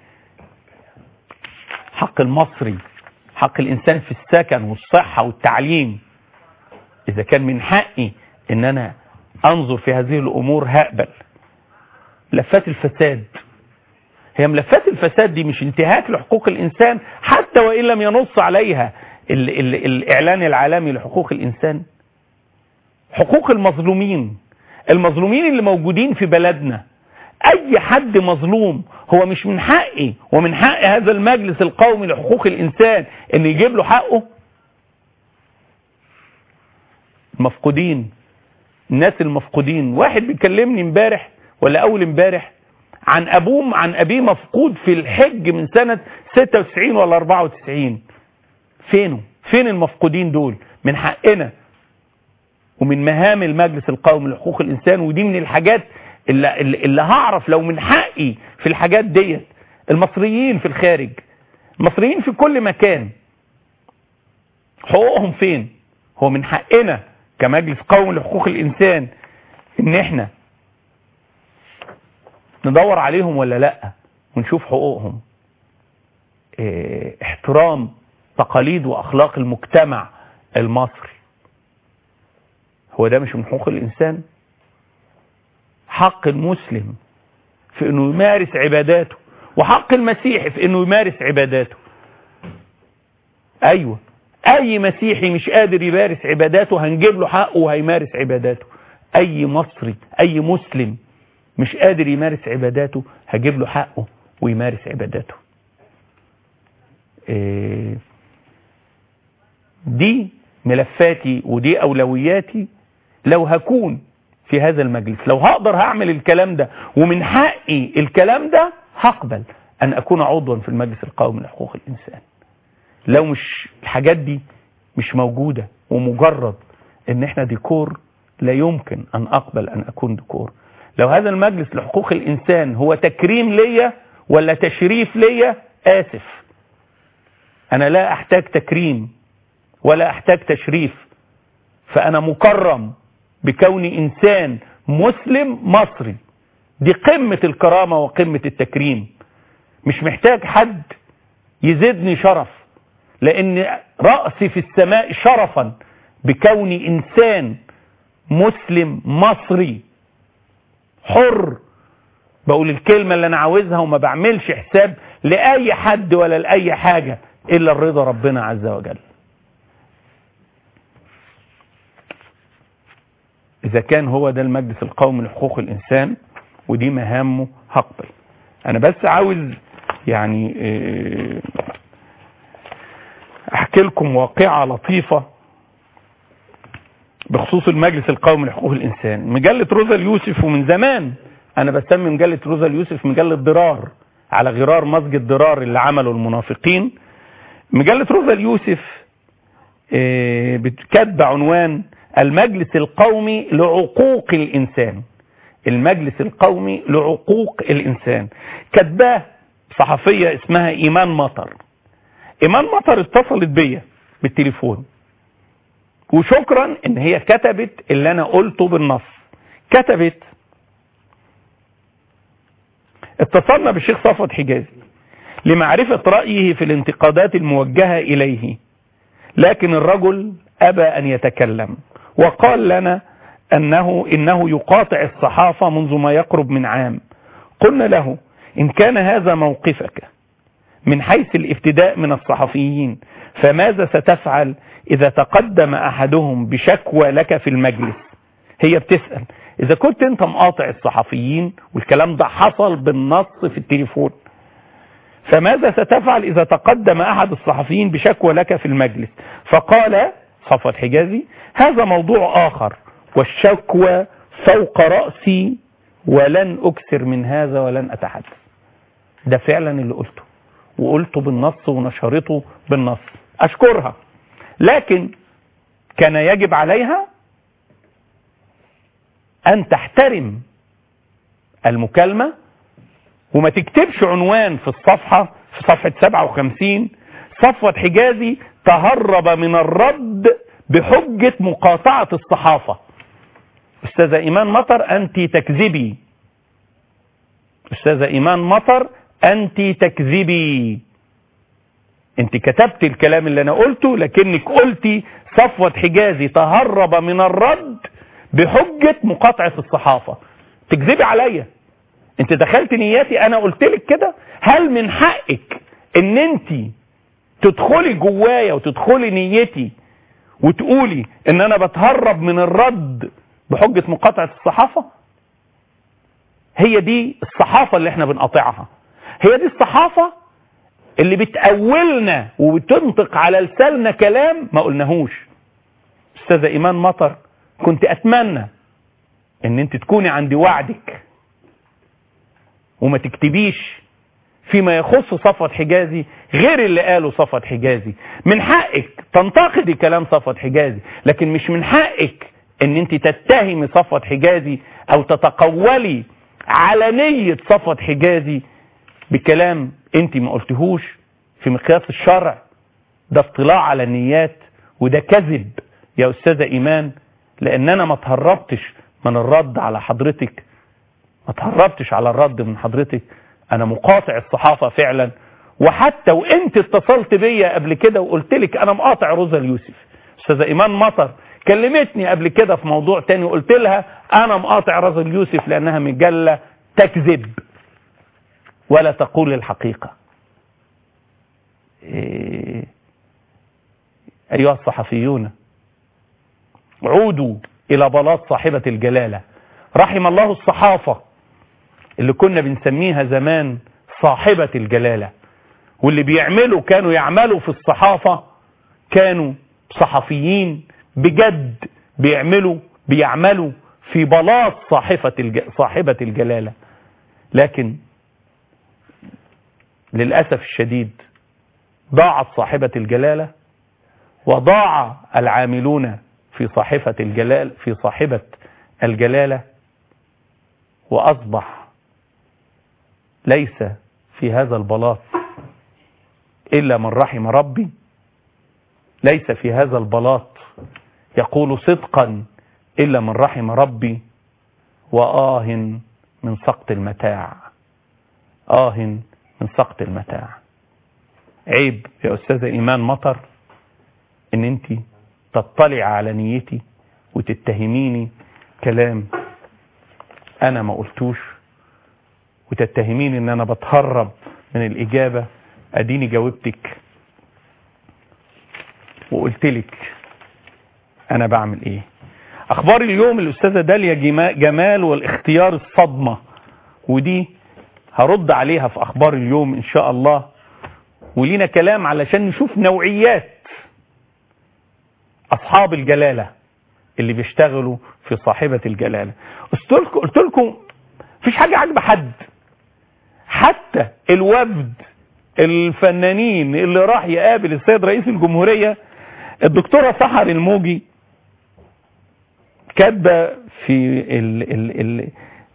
حق المصري حق الانسان في السكن والصحة والتعليم اذا كان من حقي ان انا انظر في هذه الامور هقبل لفات الفساد هي ملفات الفساد دي مش انتهاك لحقوق الإنسان حتى وإن لم ينص عليها ال ال الإعلان العالمي لحقوق الإنسان حقوق المظلومين المظلومين اللي موجودين في بلدنا أي حد مظلوم هو مش من حقي ومن حق هذا المجلس القومي لحقوق الإنسان إن يجيب له حقه المفقودين الناس المفقودين واحد بيكلمني امبارح ولا أول امبارح عن ابوه عن ابيه مفقود في الحج من سنة 96 ولا 94 فينه فين المفقودين دول من حقنا ومن مهام المجلس القومي لحقوق الانسان ودي من الحاجات اللي, اللي, اللي هعرف لو من حقي في الحاجات ديت المصريين في الخارج المصريين في كل مكان حقوقهم فين هو من حقنا كمجلس قومي لحقوق الانسان ان احنا ندور عليهم ولا لا ونشوف حقوقهم اه احترام تقاليد واخلاق المجتمع المصري هو ده مش من حقوق الانسان حق المسلم في انه يمارس عباداته وحق المسيحي في انه يمارس عباداته ايوه اي مسيحي مش قادر يمارس عباداته هنجيب له حقه وهيمارس عباداته اي مصري اي مسلم مش قادر يمارس عباداته هجيب له حقه ويمارس عباداته إيه دي ملفاتي ودي اولوياتي لو هكون في هذا المجلس لو هقدر هعمل الكلام ده ومن حقي الكلام ده هقبل ان اكون عضوا في المجلس القومي لحقوق الانسان لو مش الحاجات دي مش موجودة ومجرد ان احنا ديكور لا يمكن ان اقبل ان اكون ديكور لو هذا المجلس لحقوق الانسان هو تكريم ليا ولا تشريف ليا اسف انا لا احتاج تكريم ولا احتاج تشريف فانا مكرم بكوني انسان مسلم مصري دي قمة الكرامة وقمة التكريم مش محتاج حد يزيدني شرف لان رأسي في السماء شرفا بكوني انسان مسلم مصري حر بقول الكلمة اللي انا عاوزها وما بعملش حساب لأي حد ولا لأي حاجة الا الرضا ربنا عز وجل اذا كان هو ده المجلس القومي لحقوق الانسان ودي مهامه هقبل انا بس عاوز يعني احكي لكم واقعة لطيفة بخصوص المجلس القومي لحقوق الانسان مجلة روزا اليوسف ومن زمان انا بسمي مجلة روزا اليوسف مجلة ضرار على غرار مسجد ضرار اللي عمله المنافقين مجلة روزا اليوسف كاتبه عنوان المجلس القومي لعقوق الانسان المجلس القومي لعقوق الانسان كاتباه صحفية اسمها ايمان مطر ايمان مطر اتصلت بيا بالتليفون وشكرا ان هي كتبت اللي انا قلته بالنص كتبت اتصلنا بالشيخ صفوت حجازي لمعرفة رأيه في الانتقادات الموجهة إليه لكن الرجل أبى أن يتكلم وقال لنا أنه إنه يقاطع الصحافة منذ ما يقرب من عام قلنا له إن كان هذا موقفك من حيث الافتداء من الصحفيين فماذا ستفعل إذا تقدم أحدهم بشكوى لك في المجلس هي بتسأل إذا كنت أنت مقاطع الصحفيين والكلام ده حصل بالنص في التليفون فماذا ستفعل إذا تقدم أحد الصحفيين بشكوى لك في المجلس فقال صفوت حجازي هذا موضوع آخر والشكوى فوق رأسي ولن أكثر من هذا ولن أتحدث ده فعلا اللي قلته وقلته بالنص ونشرته بالنص أشكرها لكن كان يجب عليها أن تحترم المكالمة وما تكتبش عنوان في الصفحة في صفحة 57 صفوة حجازي تهرب من الرد بحجة مقاطعة الصحافة أستاذة إيمان مطر أنت تكذبي أستاذة إيمان مطر أنت تكذبي أنت كتبت الكلام اللي أنا قلته لكنك قلتي صفوة حجازي تهرب من الرد بحجة مقاطعة الصحافة تكذبي عليا انت دخلت نياتي انا قلت لك كده هل من حقك ان انت تدخلي جوايا وتدخلي نيتي وتقولي ان انا بتهرب من الرد بحجة مقاطعة الصحافة هي دي الصحافة اللي احنا بنقاطعها هي دي الصحافة اللي بتأولنا وبتنطق على لساننا كلام ما قلناهوش استاذة ايمان مطر كنت اتمنى ان انت تكوني عند وعدك وما تكتبيش فيما يخص صفوت حجازي غير اللي قاله صفوت حجازي من حقك تنتقدي كلام صفوت حجازي لكن مش من حقك ان انت تتهمي صفوت حجازي او تتقولي على نية صفوت حجازي بكلام انت ما قلتهوش في مقياس الشرع ده اطلاع على النيات وده كذب يا استاذة ايمان لان انا ما تهربتش من الرد على حضرتك ما تهربتش على الرد من حضرتك انا مقاطع الصحافة فعلا وحتى وانت اتصلت بيا قبل كده وقلت لك انا مقاطع روزا اليوسف استاذة ايمان مطر كلمتني قبل كده في موضوع تاني وقلت لها انا مقاطع روزا اليوسف لانها مجلة تكذب ولا تقول الحقيقة إيه ايها الصحفيون عودوا الى بلاط صاحبة الجلالة رحم الله الصحافة اللي كنا بنسميها زمان صاحبة الجلالة واللي بيعملوا كانوا يعملوا في الصحافة كانوا صحفيين بجد بيعملوا بيعملوا في بلاط صاحبة الج... صاحبة الجلالة لكن للأسف الشديد ضاعت صاحبة الجلالة وضاع العاملون في صاحبة الجلال في صاحبة الجلالة وأصبح ليس في هذا البلاط إلا من رحم ربي ليس في هذا البلاط يقول صدقا إلا من رحم ربي وآه من سقط المتاع آه من سقط المتاع عيب يا أستاذة إيمان مطر إن أنت تطلع على نيتي وتتهميني كلام أنا ما قلتوش وتتهميني إن أنا بتهرب من الإجابة أديني جاوبتك وقلت لك أنا بعمل إيه أخبار اليوم الأستاذة داليا جمال والاختيار الصدمة ودي هرد عليها في أخبار اليوم إن شاء الله ولينا كلام علشان نشوف نوعيات أصحاب الجلالة اللي بيشتغلوا في صاحبة الجلالة قلت لكم مفيش حاجة عاجبة حد حتى الوفد الفنانين اللي راح يقابل السيد رئيس الجمهورية الدكتورة سحر الموجي كاتبه في ال ال ال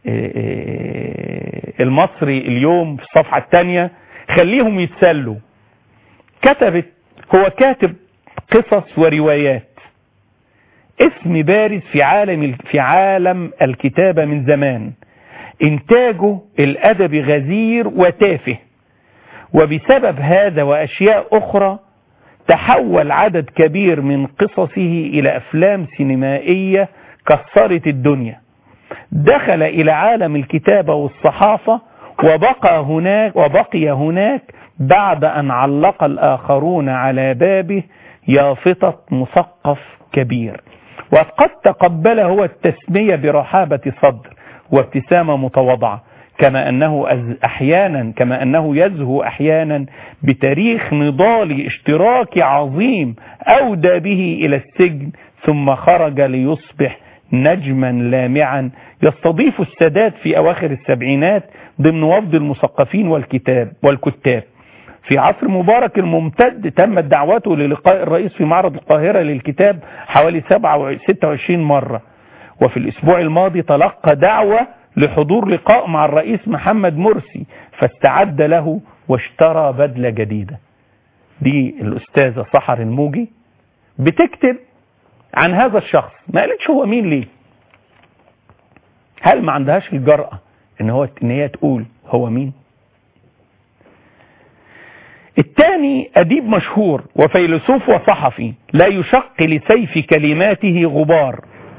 المصري اليوم في الصفحة الثانية خليهم يتسلوا كتبت هو كاتب قصص وروايات اسم بارز في عالم في عالم الكتابة من زمان انتاجه الادبي غزير وتافه وبسبب هذا واشياء اخرى تحول عدد كبير من قصصه الى افلام سينمائية كسرت الدنيا دخل الى عالم الكتابة والصحافة وبقى هناك وبقي هناك بعد ان علق الاخرون على بابه يافطة مثقف كبير وقد تقبل هو التسمية برحابة صدر وابتسامة متواضعة كما أنه أحيانا كما أنه يزهو أحيانا بتاريخ نضال اشتراكي عظيم أودى به إلى السجن ثم خرج ليصبح نجما لامعا يستضيف السادات في أواخر السبعينات ضمن وفد المثقفين والكتاب والكتاب في عصر مبارك الممتد تمت دعوته للقاء الرئيس في معرض القاهرة للكتاب حوالي 26 مرة وفي الأسبوع الماضي تلقى دعوة لحضور لقاء مع الرئيس محمد مرسي فاستعد له واشترى بدلة جديدة دي الأستاذة سحر الموجي بتكتب عن هذا الشخص ما قالتش هو مين ليه هل ما عندهاش الجرأة ان هو ان هي تقول هو مين الثاني أديب مشهور وفيلسوف وصحفي لا يشق لسيف كلماته غبار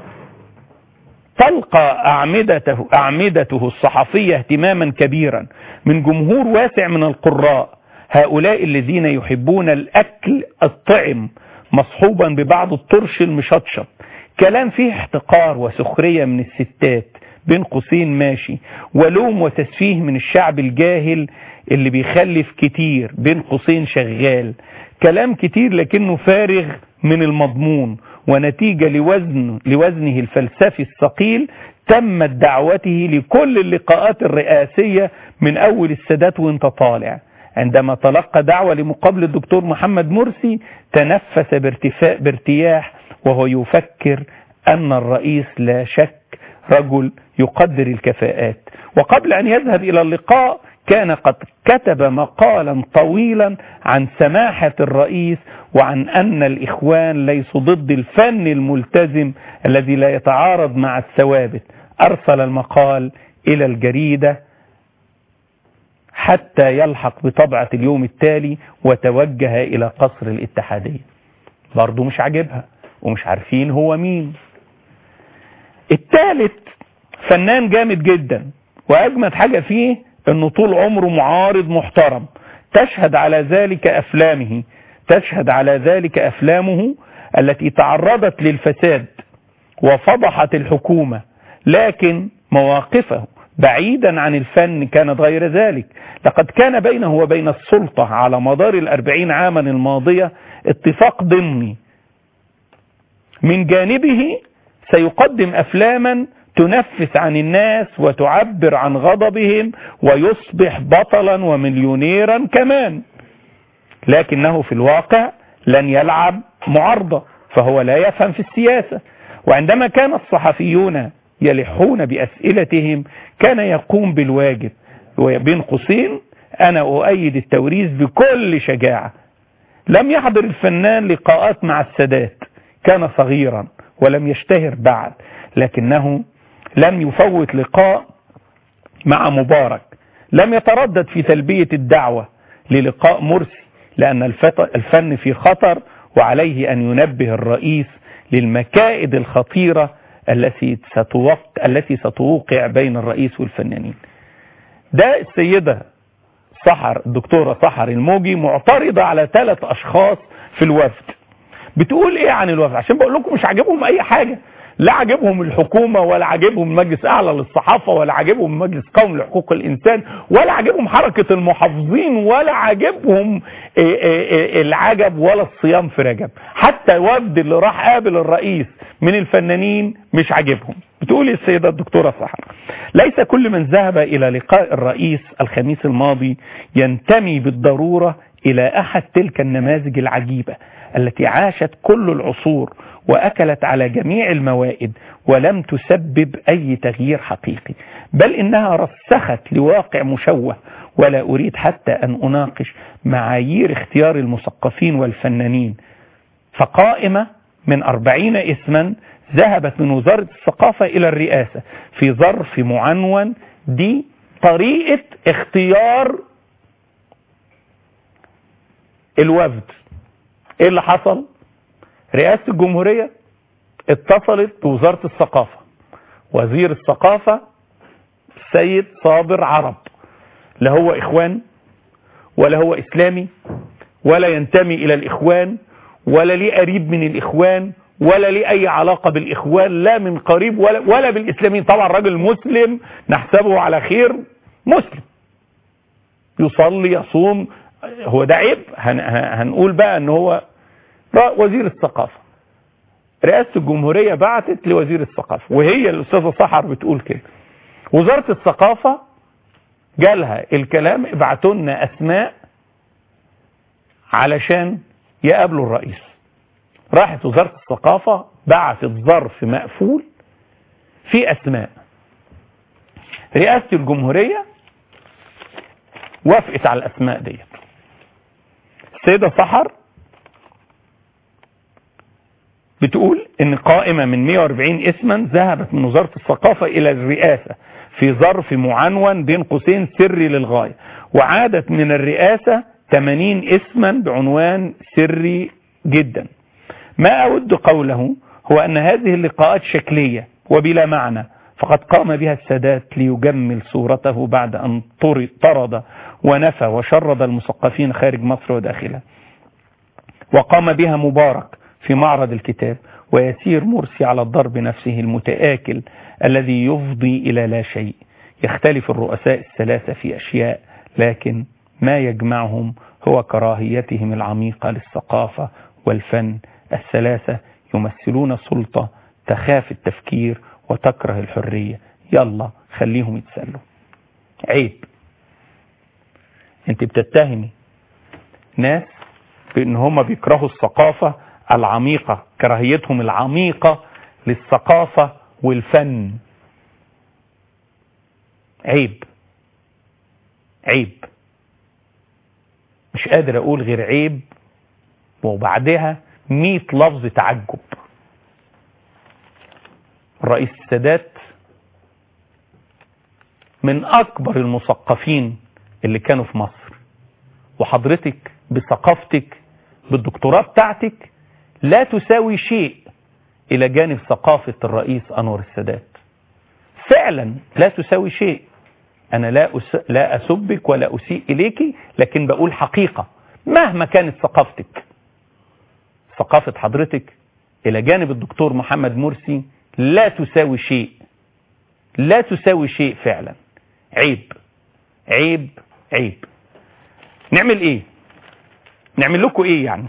تلقى أعمدته, أعمدته الصحفية اهتماما كبيرا من جمهور واسع من القراء هؤلاء الذين يحبون الأكل الطعم مصحوبا ببعض الطرش المشطشط كلام فيه احتقار وسخرية من الستات بين قوسين ماشي ولوم وتسفيه من الشعب الجاهل اللي بيخلف كتير بين قوسين شغال كلام كتير لكنه فارغ من المضمون ونتيجة لوزن لوزنه الفلسفي الثقيل تمت دعوته لكل اللقاءات الرئاسية من أول السادات وانت طالع عندما تلقى دعوة لمقابلة الدكتور محمد مرسي تنفس بارتفاء بارتياح وهو يفكر أن الرئيس لا شك رجل يقدر الكفاءات وقبل أن يذهب إلى اللقاء كان قد كتب مقالا طويلا عن سماحة الرئيس وعن أن الإخوان ليسوا ضد الفن الملتزم الذي لا يتعارض مع الثوابت أرسل المقال إلى الجريدة حتى يلحق بطبعة اليوم التالي وتوجه إلى قصر الاتحادية برضو مش عاجبها ومش عارفين هو مين الثالث فنان جامد جدا وأجمد حاجة فيه أنه طول عمره معارض محترم تشهد على ذلك أفلامه تشهد على ذلك أفلامه التي تعرضت للفساد وفضحت الحكومة لكن مواقفه بعيدا عن الفن كانت غير ذلك لقد كان بينه وبين السلطة على مدار الأربعين عاما الماضية اتفاق ضمني من جانبه سيقدم أفلاما تنفس عن الناس وتعبر عن غضبهم ويصبح بطلا ومليونيرا كمان لكنه في الواقع لن يلعب معارضة فهو لا يفهم في السياسة وعندما كان الصحفيون يلحون بأسئلتهم كان يقوم بالواجب وبين قوسين أنا أؤيد التوريث بكل شجاعة لم يحضر الفنان لقاءات مع السادات كان صغيرا ولم يشتهر بعد لكنه لم يفوت لقاء مع مبارك لم يتردد في تلبية الدعوة للقاء مرسي لأن الفن في خطر وعليه أن ينبه الرئيس للمكائد الخطيرة التي ستوقع, التي ستوقع بين الرئيس والفنانين ده السيدة صحر الدكتورة صحر الموجي معترضة على ثلاث أشخاص في الوفد بتقول ايه عن الوفد عشان بقول لكم مش عاجبهم اي حاجة لا عاجبهم الحكومة ولا عاجبهم مجلس اعلى للصحافة ولا عاجبهم مجلس قومي لحقوق الانسان ولا عاجبهم حركة المحافظين ولا عاجبهم العجب ولا الصيام في رجب حتى الوفد اللي راح قابل الرئيس من الفنانين مش عاجبهم بتقول السيدة الدكتورة صحر ليس كل من ذهب الى لقاء الرئيس الخميس الماضي ينتمي بالضرورة الى احد تلك النماذج العجيبة التي عاشت كل العصور وأكلت على جميع الموائد ولم تسبب أي تغيير حقيقي بل إنها رسخت لواقع مشوه ولا أريد حتى أن أناقش معايير اختيار المثقفين والفنانين فقائمة من أربعين اسما ذهبت من وزارة الثقافة إلى الرئاسة في ظرف معنون دي طريقة اختيار الوفد ايه اللي حصل رئاسة الجمهورية اتصلت بوزارة الثقافة وزير الثقافة السيد صابر عرب لا هو اخوان ولا هو اسلامي ولا ينتمي الى الاخوان ولا ليه قريب من الاخوان ولا ليه اي علاقة بالاخوان لا من قريب ولا, ولا بالاسلاميين طبعا راجل مسلم نحسبه على خير مسلم يصلي يصوم هو ده عيب هن هنقول بقى ان هو وزير الثقافة رئاسة الجمهورية بعتت لوزير الثقافة وهي الأستاذة صحر بتقول كده وزارة الثقافة جالها الكلام ابعتوا لنا أسماء علشان يقابلوا الرئيس راحت وزارة الثقافة بعتت ظرف مقفول في أسماء رئاسة الجمهورية وافقت على الأسماء ديت السيدة سحر بتقول ان قائمة من 140 اسما ذهبت من وزارة الثقافة الى الرئاسة في ظرف معنون بين قوسين سري للغاية وعادت من الرئاسة 80 اسما بعنوان سري جدا ما اود قوله هو ان هذه اللقاءات شكلية وبلا معنى فقد قام بها السادات ليجمل صورته بعد ان طرد ونفى وشرد المثقفين خارج مصر وداخلها وقام بها مبارك في معرض الكتاب ويسير مرسي على الضرب نفسه المتآكل الذي يفضي إلى لا شيء يختلف الرؤساء الثلاثة في أشياء لكن ما يجمعهم هو كراهيتهم العميقة للثقافة والفن الثلاثة يمثلون سلطة تخاف التفكير وتكره الحرية يلا خليهم يتسلوا عيب انت بتتهمي ناس بان هم بيكرهوا الثقافة العميقة كراهيتهم العميقة للثقافة والفن عيب عيب مش قادر اقول غير عيب وبعدها مئة لفظ تعجب الرئيس السادات من اكبر المثقفين اللي كانوا في مصر وحضرتك بثقافتك بالدكتوراه بتاعتك لا تساوي شيء الى جانب ثقافة الرئيس انور السادات فعلا لا تساوي شيء انا لا أس... لا اسبك ولا اسيء اليك لكن بقول حقيقة مهما كانت ثقافتك ثقافة حضرتك الى جانب الدكتور محمد مرسي لا تساوي شيء لا تساوي شيء فعلا عيب عيب عيب نعمل ايه نعمل لكم ايه يعني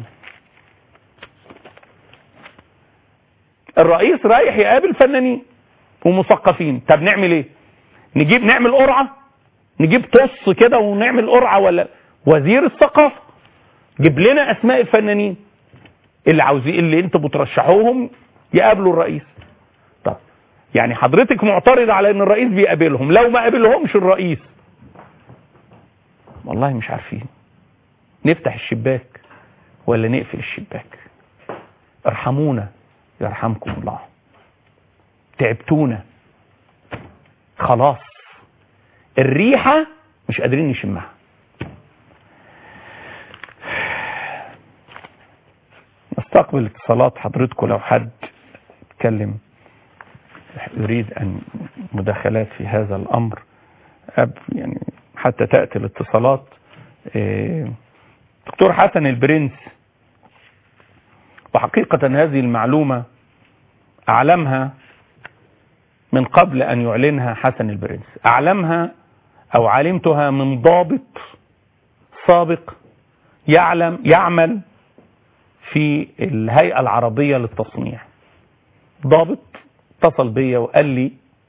الرئيس رايح يقابل فنانين ومثقفين طب نعمل ايه نجيب نعمل قرعه نجيب طص كده ونعمل قرعه ولا وزير الثقافه جيب لنا اسماء الفنانين اللي عاوزين اللي انتوا بترشحوهم يقابلوا الرئيس طب يعني حضرتك معترض على ان الرئيس بيقابلهم لو ما قابلهمش الرئيس والله مش عارفين نفتح الشباك ولا نقفل الشباك ارحمونا يرحمكم الله تعبتونا خلاص الريحة مش قادرين نشمها نستقبل اتصالات حضرتكم لو حد يتكلم يريد أن مداخلات في هذا الأمر أب يعني حتى تأتي الاتصالات إيه، دكتور حسن البرنس وحقيقة هذه المعلومة أعلمها من قبل أن يعلنها حسن البرنس أعلمها أو علمتها من ضابط سابق يعلم يعمل في الهيئة العربية للتصنيع ضابط اتصل بيا وقال لي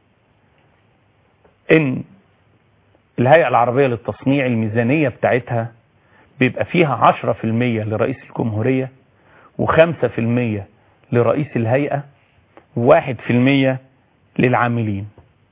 ان الهيئة العربية للتصنيع الميزانية بتاعتها بيبقى فيها عشرة في المية لرئيس الجمهورية وخمسة في المية لرئيس الهيئة وواحد في المية للعاملين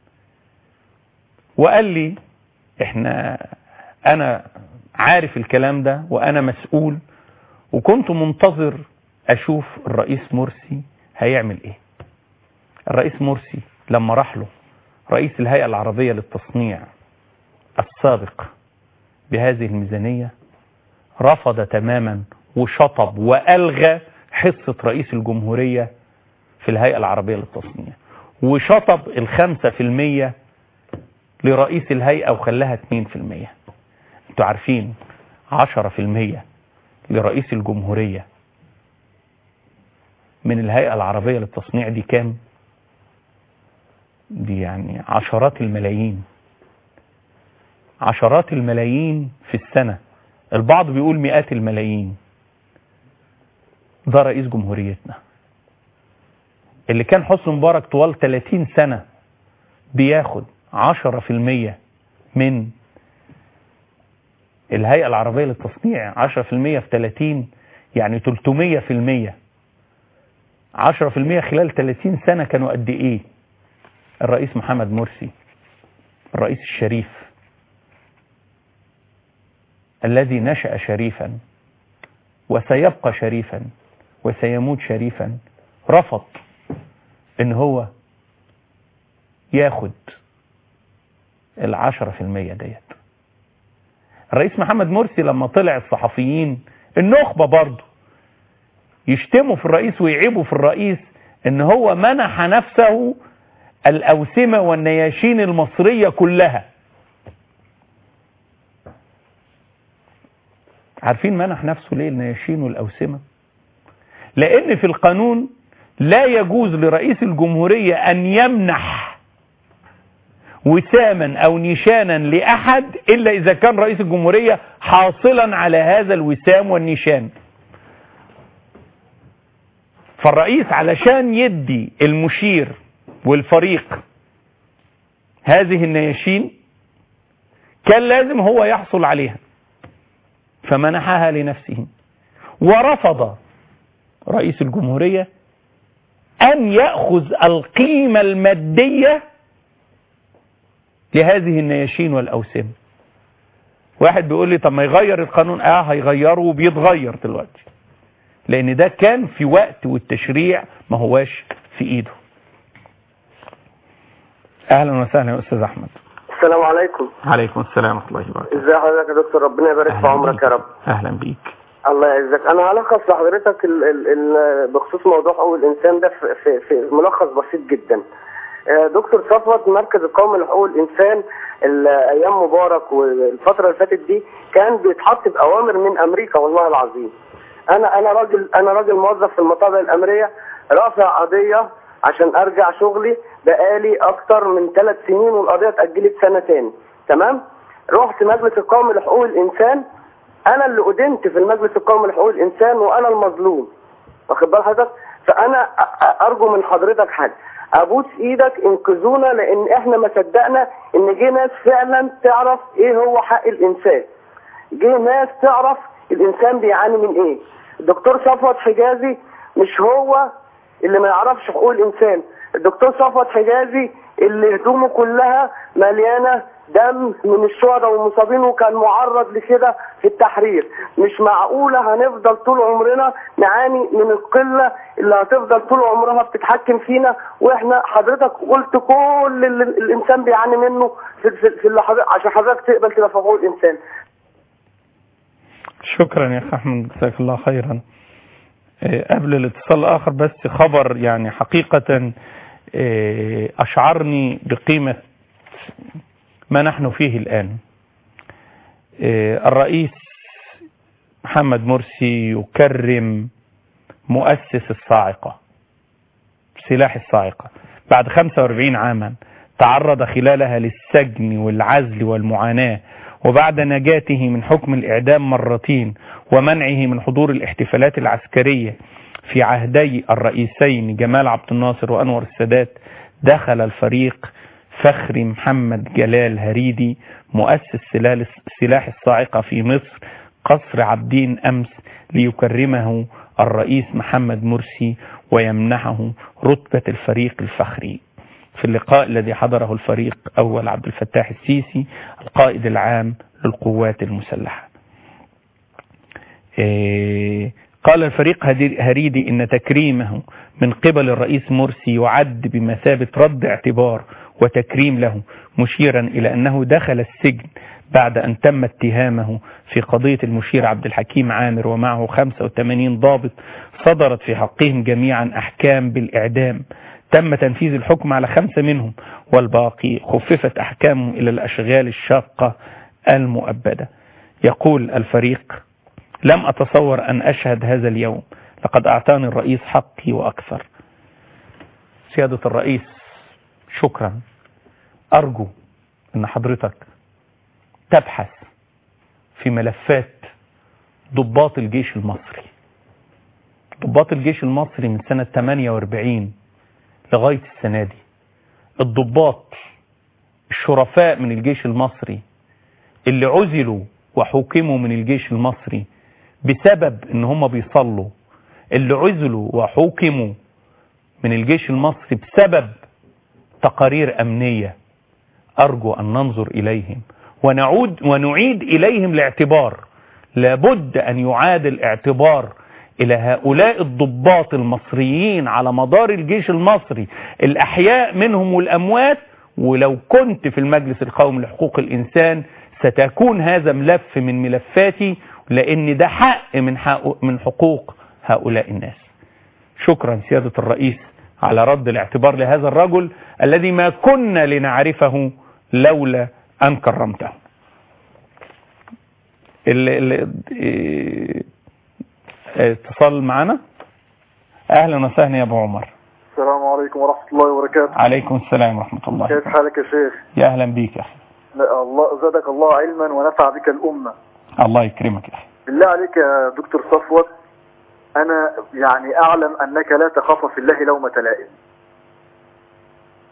وقال لي احنا انا عارف الكلام ده وانا مسؤول وكنت منتظر اشوف الرئيس مرسي هيعمل ايه الرئيس مرسي لما راح له رئيس الهيئة العربية للتصنيع السابق بهذه الميزانية رفض تماما وشطب وألغى حصة رئيس الجمهورية في الهيئة العربية للتصنيع وشطب الخمسة في المية لرئيس الهيئة وخلاها اتنين في المية انتوا عارفين عشرة في المية لرئيس الجمهورية من الهيئة العربية للتصنيع دي كام دي يعني عشرات الملايين عشرات الملايين في السنة البعض بيقول مئات الملايين ده رئيس جمهوريتنا اللي كان حسن مبارك طوال 30 سنة بياخد 10% من الهيئة العربية للتصنيع 10% في 30 يعني 300% 10% خلال 30 سنة كانوا قد ايه الرئيس محمد مرسي الرئيس الشريف الذي نشأ شريفا وسيبقى شريفا وسيموت شريفا رفض ان هو ياخد العشرة في المية ديت الرئيس محمد مرسي لما طلع الصحفيين النخبة برضه يشتموا في الرئيس ويعيبوا في الرئيس ان هو منح نفسه الأوسمة والنياشين المصرية كلها عارفين منح نفسه ليه النياشين والأوسمة لأن في القانون لا يجوز لرئيس الجمهورية أن يمنح وساما أو نشانا لأحد إلا إذا كان رئيس الجمهورية حاصلا على هذا الوسام والنشان فالرئيس علشان يدي المشير والفريق هذه النياشين كان لازم هو يحصل عليها فمنحها لنفسه ورفض رئيس الجمهورية أن يأخذ القيمة المادية لهذه النياشين والأوسام واحد بيقول لي طب ما يغير القانون اه هيغيره وبيتغير دلوقتي لان ده كان في وقت والتشريع ما هواش في ايده اهلا وسهلا يا استاذ احمد السلام عليكم عليكم السلام ورحمه الله وبركاته ازي حضرتك يا دكتور ربنا يبارك في أهلاً عمرك بيك. يا رب اهلا بيك الله يعزك انا هلخص لحضرتك ال ال ال بخصوص موضوع حقوق الانسان ده في, في, في ملخص بسيط جدا آه، دكتور صفوت مركز القومي لحقوق الانسان ال- ايام مبارك والفتره اللي فاتت دي كان بيتحط باوامر من امريكا والله العظيم انا انا راجل انا راجل موظف في المطابع الامريه رافع قضيه عشان ارجع شغلي بقالي اكتر من ثلاث سنين والقضيه اتاجلت سنه تاني تمام رحت مجلس القومي لحقوق الانسان انا اللي ادنت في المجلس القومي لحقوق الانسان وانا المظلوم واخد بال حضرتك فانا أ- أ- ارجو من حضرتك حاجه ابوس ايدك انقذونا لان احنا ما صدقنا ان جه ناس فعلا تعرف ايه هو حق الانسان جه ناس تعرف الانسان بيعاني من ايه الدكتور صفوت حجازي مش هو اللي ما يعرفش حقوق الانسان الدكتور صفوت حجازي اللي هدومه كلها مليانه دم من الشهداء والمصابين وكان معرض لكده في التحرير مش معقوله هنفضل طول عمرنا نعاني من القله اللي هتفضل طول عمرها بتتحكم فينا واحنا حضرتك قلت كل اللي الانسان بيعاني منه في, في, في اللي حضرتك عشان حضرتك تقبل كده في حقوق الانسان شكرا يا اخ احمد جزاك الله خيرا آه، قبل الاتصال الاخر بس خبر يعني حقيقة آه، اشعرني بقيمة ما نحن فيه الان آه، الرئيس محمد مرسي يكرم مؤسس الصاعقة سلاح الصاعقة بعد 45 عاما تعرض خلالها للسجن والعزل والمعاناة وبعد نجاته من حكم الإعدام مرتين ومنعه من حضور الاحتفالات العسكرية في عهدي الرئيسين جمال عبد الناصر وأنور السادات دخل الفريق فخري محمد جلال هريدي مؤسس سلال- سلاح الصاعقة في مصر قصر عابدين أمس ليكرمه الرئيس محمد مرسي ويمنحه رتبة الفريق الفخري في اللقاء الذي حضره الفريق أول عبد الفتاح السيسي القائد العام للقوات المسلحة إيه، قال الفريق هدي- هريدي إن تكريمه من قبل الرئيس مرسي يعد بمثابة رد اعتبار وتكريم له مشيرا إلى أنه دخل السجن بعد أن تم اتهامه في قضية المشير عبد الحكيم عامر ومعه 85 ضابط صدرت في حقهم جميعا أحكام بالإعدام تم تنفيذ الحكم على خمسة منهم والباقي خففت أحكامهم إلى الأشغال الشاقة المؤبدة يقول الفريق لم أتصور أن أشهد هذا اليوم لقد أعطاني الرئيس حقي وأكثر سيادة الرئيس شكرا أرجو أن حضرتك تبحث في ملفات ضباط الجيش المصري ضباط الجيش المصري من سنة 48 لغاية السنة دي الضباط الشرفاء من الجيش المصري اللي عزلوا وحوكموا من الجيش المصري بسبب ان هم بيصلوا اللي عزلوا وحوكموا من الجيش المصري بسبب تقارير امنيه ارجو ان ننظر اليهم ونعود ونعيد اليهم الاعتبار لابد ان يعاد الاعتبار الى هؤلاء الضباط المصريين على مدار الجيش المصري الاحياء منهم والاموات ولو كنت في المجلس القومي لحقوق الانسان ستكون هذا ملف من ملفاتي لان ده حق من حق من حقوق هؤلاء الناس شكرا سيادة الرئيس على رد الاعتبار لهذا الرجل الذي ما كنا لنعرفه لولا أن كرمته ال ال إيه، اتصال معنا أهلا وسهلا يا أبو عمر السلام عليكم ورحمة الله وبركاته عليكم السلام ورحمة الله كيف حالك يا شيخ يا أهلا بيك يا أخي لا الله زادك الله علما ونفع بك الأمة الله يكرمك يا أخي بالله عليك يا دكتور صفوت أنا يعني أعلم أنك لا تخاف في الله لومة لائم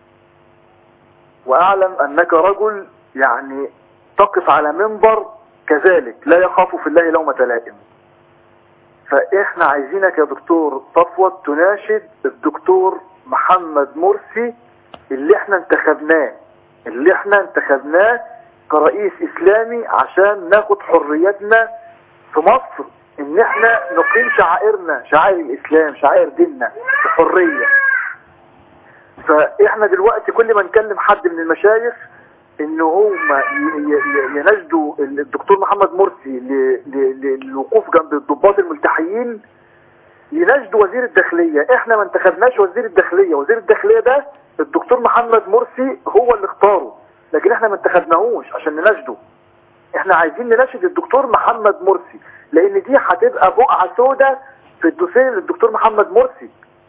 واعلم انك رجل يعني تقف على منبر كذلك لا يخاف في الله لومة لائم فاحنا عايزينك يا دكتور صفوت تناشد الدكتور محمد مرسي اللي احنا انتخبناه اللي احنا انتخبناه كرئيس اسلامي عشان ناخد حريتنا في مصر ان احنا نقيم شعائرنا شعائر الاسلام شعائر ديننا بحريه فاحنا دلوقتي كل ما نكلم حد من المشايخ ان هم ي- ي- يناشدوا الدكتور محمد مرسي ل- ل- ل- للوقوف جنب الضباط الملتحيين يناشدوا وزير الداخليه احنا ما انتخبناش وزير الداخليه وزير الداخليه ده الدكتور محمد مرسي هو اللي اختاره لكن احنا ما انتخبناهوش عشان نناشده احنا عايزين نناشد الدكتور محمد مرسي لان دي هتبقى بقعه سوداء في الدوسيه للدكتور محمد مرسي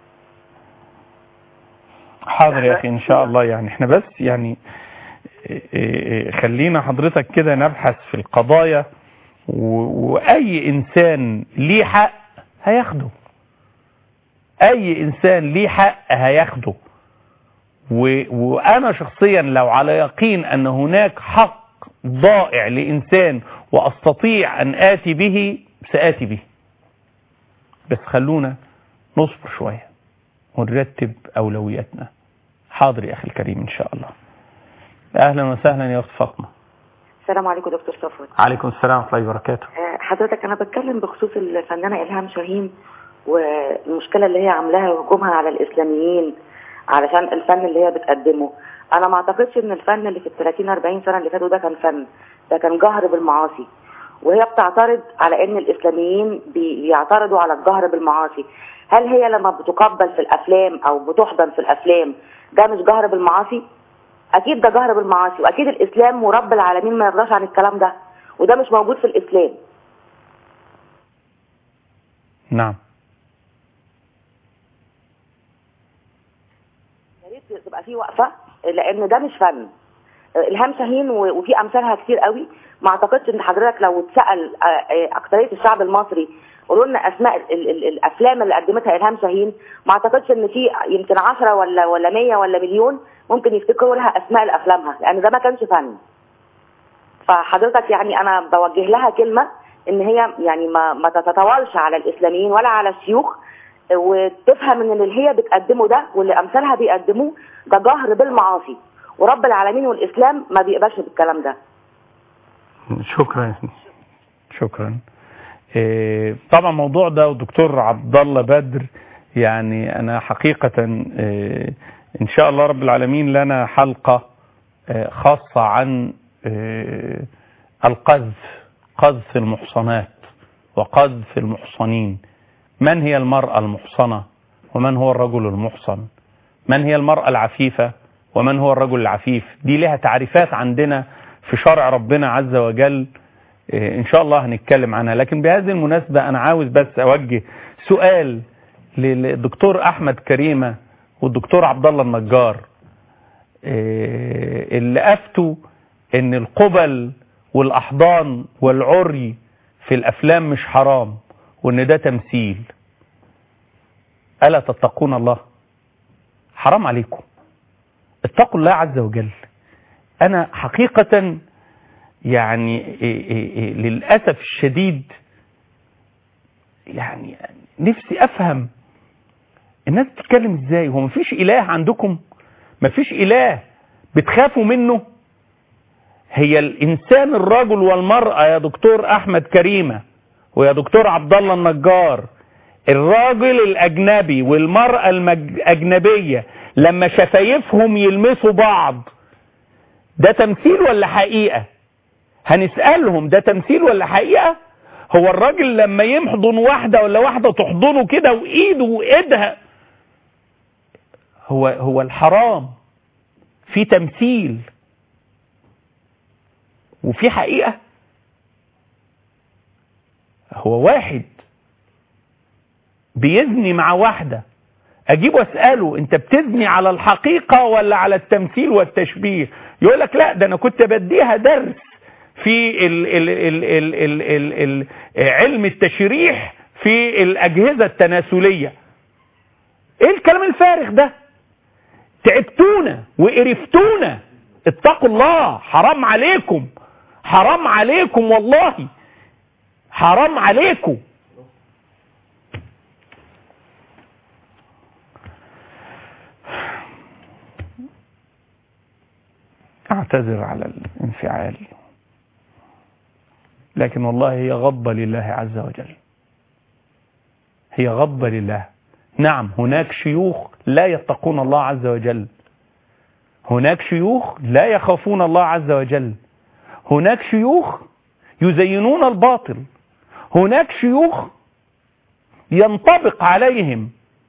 حاضر يا اخي ان شاء الله يعني احنا بس يعني إيه إيه خلينا حضرتك كده نبحث في القضايا و- واي انسان ليه حق هياخده اي انسان ليه حق هياخده و... وانا شخصيا لو على يقين ان هناك حق ضائع لانسان واستطيع ان اتي به ساتي به بس خلونا نصبر شويه ونرتب اولوياتنا حاضر يا اخي الكريم ان شاء الله اهلا وسهلا يا اخت فاطمه السلام عليكم دكتور صفوت عليكم السلام ورحمه الله وبركاته آه، حضرتك انا بتكلم بخصوص الفنانه الهام شاهين والمشكله اللي هي عاملاها وهجومها على الاسلاميين علشان الفن اللي هي بتقدمه انا ما اعتقدش ان الفن اللي في ال 30 40 سنه اللي فاتوا ده كان فن ده كان جهر بالمعاصي وهي بتعترض على ان الاسلاميين بي- بيعترضوا على الجهر بالمعاصي هل هي لما بتقبل في الافلام او بتحضن في الافلام ده مش جهر بالمعاصي اكيد ده جهر بالمعاصي واكيد الاسلام ورب العالمين ما يرضاش عن الكلام ده وده مش موجود في الاسلام نعم يا ريت تبقى في وقفه لان ده مش فن الهام شاهين و- وفي امثالها كتير قوي ما اعتقدش ان حضرتك لو اتسال آه، آه، اكتريه الشعب المصري قولوا لنا اسماء ال- ال- ال- الافلام اللي قدمتها الهام شاهين ما اعتقدش ان في يمكن 10 ولا ولا 100 ولا مليون ممكن يفتكروا لها اسماء لافلامها لان ده ما كانش فن فحضرتك يعني انا بوجه لها كلمه ان هي يعني ما ما تتطاولش على الاسلاميين ولا على الشيوخ وتفهم ان اللي هي بتقدمه ده واللي امثالها بيقدموه ده جهر بالمعاصي ورب العالمين والاسلام ما بيقبلش بالكلام ده شكرا يا سيدي. شكرا إيه، طبعا الموضوع ده والدكتور عبد الله بدر يعني انا حقيقة إيه، ان شاء الله رب العالمين لنا حلقة إيه، خاصة عن إيه، القذف قذف المحصنات وقذف المحصنين من هي المرأة المحصنة ومن هو الرجل المحصن من هي المرأة العفيفة ومن هو الرجل العفيف دي لها تعريفات عندنا في شرع ربنا عز وجل إيه، ان شاء الله هنتكلم عنها لكن بهذه المناسبة انا عاوز بس اوجه سؤال للدكتور احمد كريمة والدكتور عبد الله النجار إيه، اللي افتوا ان القبل والاحضان والعري في الافلام مش حرام وان ده تمثيل الا تتقون الله حرام عليكم اتقوا الله عز وجل انا حقيقة يعني إيه إيه إيه للأسف الشديد يعني نفسي أفهم الناس بتتكلم ازاي هو مفيش إله عندكم مفيش إله بتخافوا منه هي الإنسان الرجل والمرأة يا دكتور أحمد كريمة ويا دكتور عبد الله النجار الراجل الأجنبي والمرأة الأجنبية لما شفايفهم يلمسوا بعض ده تمثيل ولا حقيقة هنسألهم ده تمثيل ولا حقيقة هو الراجل لما يحضن واحدة ولا واحدة تحضنه كده وإيده وإيدها هو هو الحرام في تمثيل وفي حقيقة هو واحد بيزني مع واحدة اجيبه اساله انت بتزني على الحقيقه ولا على التمثيل والتشبيه يقول لك لا ده انا كنت بديها درس في ال ال ال ال ال ال ال علم التشريح في الاجهزه التناسليه ايه الكلام الفارغ ده تعبتونا وقرفتونا اتقوا الله حرام عليكم حرام عليكم والله حرام عليكم اعتذر على الانفعال لكن والله هي غضبة لله عز وجل هي غضبة لله نعم هناك شيوخ لا يتقون الله عز وجل هناك شيوخ لا يخافون الله عز وجل هناك شيوخ يزينون الباطل هناك شيوخ ينطبق عليهم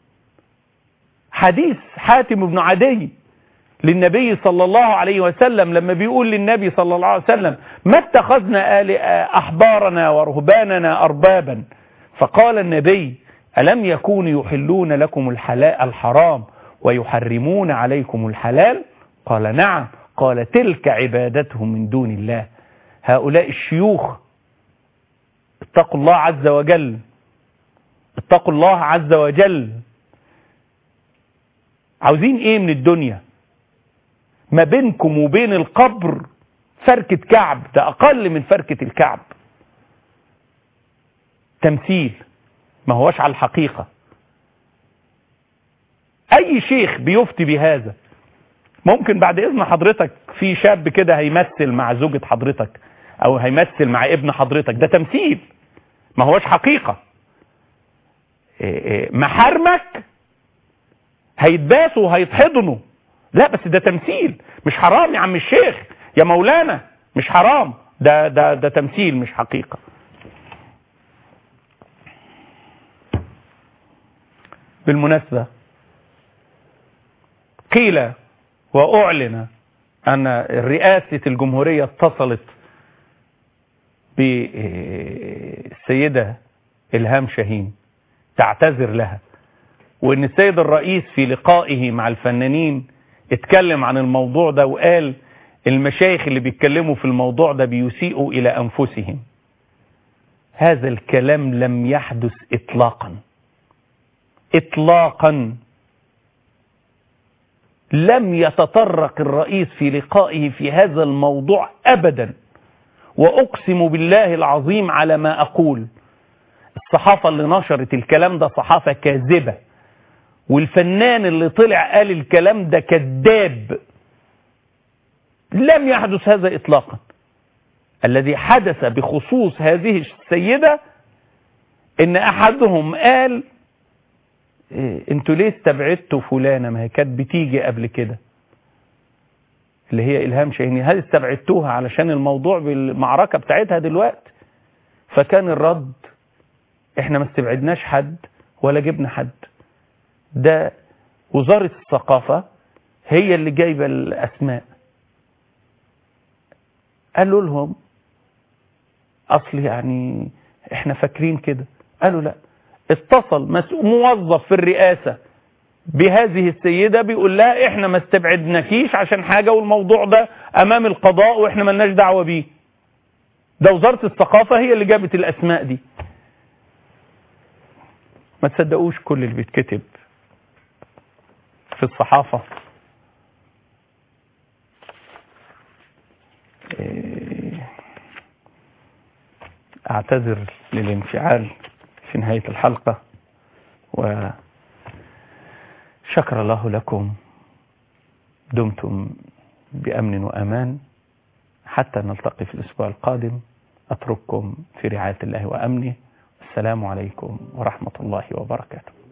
حديث حاتم بن عدي للنبي صلى الله عليه وسلم لما بيقول للنبي صلى الله عليه وسلم ما اتخذنا آل أحبارنا ورهباننا أربابا فقال النبي ألم يكونوا يحلون لكم الحلال الحرام ويحرمون عليكم الحلال قال نعم قال تلك عبادتهم من دون الله هؤلاء الشيوخ اتقوا الله عز وجل اتقوا الله عز وجل عاوزين ايه من الدنيا ما بينكم وبين القبر فركة كعب ده اقل من فركة الكعب تمثيل ما هوش على الحقيقة اي شيخ بيفتي بهذا ممكن بعد اذن حضرتك في شاب كده هيمثل مع زوجة حضرتك او هيمثل مع ابن حضرتك ده تمثيل ما هوش حقيقة محارمك هيتباسوا وهيتحضنوا لا بس ده تمثيل مش حرام يا عم الشيخ يا مولانا مش حرام ده ده ده تمثيل مش حقيقة بالمناسبة قيل وأعلن أن رئاسة الجمهورية اتصلت بالسيدة إلهام شاهين تعتذر لها وأن السيد الرئيس في لقائه مع الفنانين اتكلم عن الموضوع ده وقال المشايخ اللي بيتكلموا في الموضوع ده بيسيئوا إلى أنفسهم هذا الكلام لم يحدث إطلاقا إطلاقا لم يتطرق الرئيس في لقائه في هذا الموضوع أبدا وأقسم بالله العظيم على ما أقول الصحافة اللي نشرت الكلام ده صحافة كاذبة والفنان اللي طلع قال الكلام ده كذاب لم يحدث هذا إطلاقا الذي حدث بخصوص هذه السيدة ان احدهم قال إيه انتوا ليه استبعدتوا فلانة ما هي كانت بتيجي قبل كده اللي هي إلهام شاهيني هل استبعدتوها علشان الموضوع بالمعركة بتاعتها دلوقتي فكان الرد احنا ما استبعدناش حد ولا جبنا حد ده وزارة الثقافة هي اللي جايبة الأسماء قالوا لهم أصل يعني احنا فاكرين كده قالوا لا اتصل موظف في الرئاسة بهذه السيدة بيقول لها احنا ما استبعدناكيش عشان حاجة والموضوع ده امام القضاء واحنا ملناش دعوة بيه ده وزارة الثقافة هي اللي جابت الاسماء دي ما تصدقوش كل اللي بيتكتب في الصحافة اعتذر للانفعال في نهاية الحلقة وشكر الله لكم دمتم بأمن وأمان حتى نلتقي في الأسبوع القادم أترككم في رعاية الله وأمنه السلام عليكم ورحمة الله وبركاته